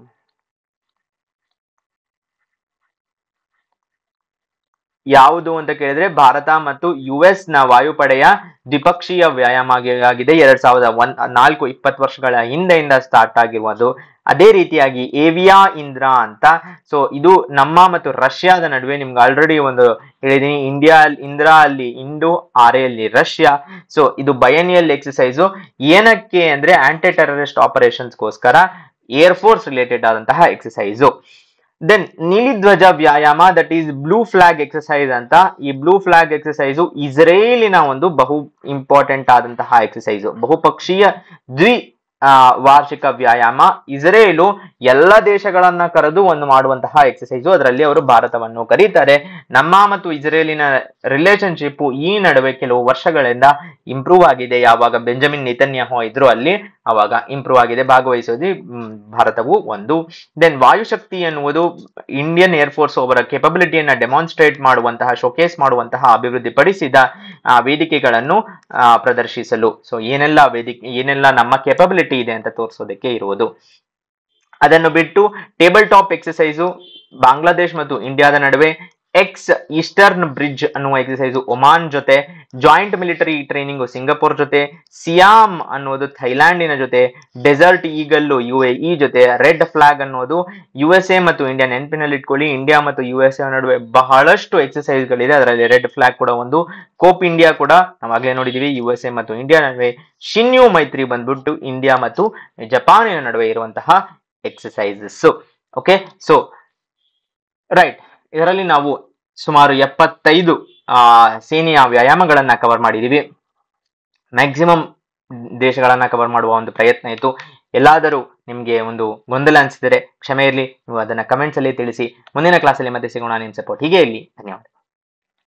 ಯಾವುದು ಅಂತ ಕೇಳಿದ್ರೆ ಭಾರತ ಮತ್ತು ಯು ಎಸ್ ನ ವಾಯುಪಡೆಯ ದ್ವಿಪಕ್ಷೀಯ ವ್ಯಾಯಾಮ ಆಗಿ- ಆಗಿದೆ ಎರಡ್ ಸಾವಿರದ ಒಂದ್ ನಾಲ್ಕು ಇಪ್ಪತ್ತು ವರ್ಷಗಳ ಹಿಂದೆಯಿಂದ ಸ್ಟಾರ್ಟ್ ಆಗಿರುವುದು ಅದೇ ರೀತಿಯಾಗಿ ಏವಿಯಾ ಇಂದ್ರ ಅಂತ ಸೊ ಇದು ನಮ್ಮ ಮತ್ತು ರಷ್ಯಾದ ನಡುವೆ ನಿಮ್ಗೆ ಆಲ್ರೆಡಿ ಒಂದು ಹೇಳಿದೀನಿ ಇಂಡಿಯಾ ಇಂದ್ರಾ ಅಲ್ಲಿ ಇಂಡು ಆರ್ ಅಲ್ಲಿ ರಷ್ಯಾ ಸೊ ಇದು ಬಯನಿಯಲ್ ಎಕ್ಸಸೈಸು ಏನಕ್ಕೆ ಅಂದ್ರೆ ಆಂಟಿ ಟೆರರಿಸ್ಟ್ ಆಪರೇಷನ್ಸ್ಗೋಸ್ಕರ ಏರ್ ಫೋರ್ಸ್ ರಿಲೇಟೆಡ್ ಆದಂತಹ ಎಕ್ಸಸೈಸು ದೆನ್ ನೀಲಿಧ್ವಜ ವ್ಯಾಯಾಮ that is blue flag exercise ಅಂತ ಈ ಬ್ಲೂ ಫ್ಲಾಗ್ ಎಕ್ಸಸೈಸು ಇಸ್ರೇಲಿನ ಒಂದು ಬಹು ಇಂಪಾರ್ಟೆಂಟ್ ಆದಂತಹ ಎಕ್ಸಸೈಸು ಬಹುಪಕ್ಷೀಯ ದ್ವಿ ಆ, ವಾರ್ಷಿಕ ವ್ಯಾಯಾಮ ಇಸ್ರೇಲು ಎಲ್ಲ ದೇಶಗಳನ್ನ ಕರೆದು ಒಂದು ಮಾಡುವಂತಹ ಎಕ್ಸಸೈಸು ಅದರಲ್ಲಿ ಅವರು ಭಾರತವನ್ನು ಕರೀತಾರೆ ನಮ್ಮ ಮತ್ತು ಇಸ್ರೇಲಿನ ರಿಲೇಶನ್ಶಿಪ್ ಈ ನಡುವೆ ಕೆಲವು ವರ್ಷಗಳಿಂದ ಇಂಪ್ರೂವ್ ಆಗಿದೆ ಯಾವಾಗ ಬೆಂಜಮಿನ್ ನಿತನ್ಯಾಹು ಇದ್ರು ಅಲ್ಲಿ ಅವಾಗ ಇಂಪ್ರೂವ್ ಆಗಿದೆ ಭಾಗವಹಿಸೋದು ಮ್, ಭಾರತವು ಒಂದು ದೆನ್ ವಾಯುಶಕ್ತಿ ಎನ್ನುವುದು ಇಂಡಿಯನ್ ಏರ್ ಫೋರ್ಸ್ ಅವರ ಕೆಪಬಿಲಿಟಿಯನ್ನ ಡೆಮಾನ್ಸ್ಟ್ರೇಟ್ ಮಾಡುವಂತಹ ಶೋಕೇಸ್ ಮಾಡುವಂತಹ ಅಭಿವೃದ್ಧಿಪಡಿಸಿದ ಆ, ವೇದಿಕೆಗಳನ್ನು ಆ, ಪ್ರದರ್ಶಿಸಲು ಸೊ ಏನೆಲ್ಲ ವೇದಿಕೆ ಏನೆಲ್ಲ ನಮ್ಮ ಕೆಪಬಿಲಿಟಿ ಇದೆ ಅಂತ ತೋರಿಸೋದಕ್ಕೆ ಇರುವುದು ಅದನ್ನು ಬಿಟ್ಟು ಟೇಬಲ್ ಟಾಪ್ ಎಕ್ಸಸೈಸು ಬಾಂಗ್ಲಾದೇಶ್ ಮತ್ತು ಇಂಡಿಯಾದ ನಡುವೆ ಎಕ್ಸ್ ಈಸ್ಟರ್ನ್ ಬ್ರಿಡ್ಜ್ ಅನ್ನುವ ಎಕ್ಸಸೈಸು ಒಮಾನ್ ಜೊತೆ ಜಾಯಿಂಟ್ ಮಿಲಿಟರಿ ಟ್ರೈನಿಂಗು ಸಿಂಗಪುರ್ ಜೊತೆ ಸಿಯಾಮ್ ಅನ್ನೋದು ಥೈಲ್ಯಾಂಡಿನ ಜೊತೆ desert eagle U A E ಜೊತೆ ರೆಡ್ ಫ್ಲಾಗ್ ಅನ್ನೋದು ಯು ಎಸ್ ಎ ಮತ್ತು ಇಂಡಿಯಾ ನೆನಪಿನಲ್ಲಿ ಇಟ್ಕೊಳ್ಳಿ ಇಂಡಿಯಾ ಮತ್ತು ಯು ಎಸ್ ಎ ನಡುವೆ ಬಹಳಷ್ಟು ಎಕ್ಸಸೈಸ್ ಗಳಿದೆ ಅದರಲ್ಲಿ ರೆಡ್ ಫ್ಲಾಗ್ ಕೂಡ ಒಂದು ಕೋಪ್ ಇಂಡಿಯಾ ಕೂಡ ನಾವಾಗಲೇ ನೋಡಿದೀವಿ ಯು ಎಸ್ ಎ ಮತ್ತು ಇಂಡಿಯಾ ನಡುವೆ ಶಿನ್ಯು ಮೈತ್ರಿ ಬಂದ್ಬಿಟ್ಟು ಇಂಡಿಯಾ ಮತ್ತು ಜಪಾನಿನ ನಡುವೆ ಇರುವಂತಹ ಎಕ್ಸಸೈಸಸ್ ಓಕೆ ಸೊ ರೈಟ್ ಇದರಲ್ಲಿ ನಾವು ಸುಮಾರು ಎಪ್ಪತ್ತೈದು ಆ ಸೇನೆಯ ವ್ಯಾಯಾಮಗಳನ್ನ ಕವರ್ ಮಾಡಿದೀವಿ ಮ್ಯಾಕ್ಸಿಮಮ್ ದೇಶಗಳನ್ನ ಕವರ್ ಮಾಡುವ ಒಂದು ಪ್ರಯತ್ನ ಇತ್ತು ಎಲ್ಲಾದರೂ ನಿಮ್ಗೆ ಒಂದು ಗೊಂದಲ ಅನಿಸಿದರೆ ಕ್ಷಮೆ ಇರಲಿ ನೀವು ಅದನ್ನ ಕಮೆಂಟ್ಸ್ ಅಲ್ಲಿ ತಿಳಿಸಿ ಮುಂದಿನ ಕ್ಲಾಸಲ್ಲಿ ಮತ್ತೆ ಸಿಗೋಣ ನಿಮ್ಮ ಸಪೋರ್ಟ್ ಹೀಗೆ ಇರಲಿ ಧನ್ಯವಾದ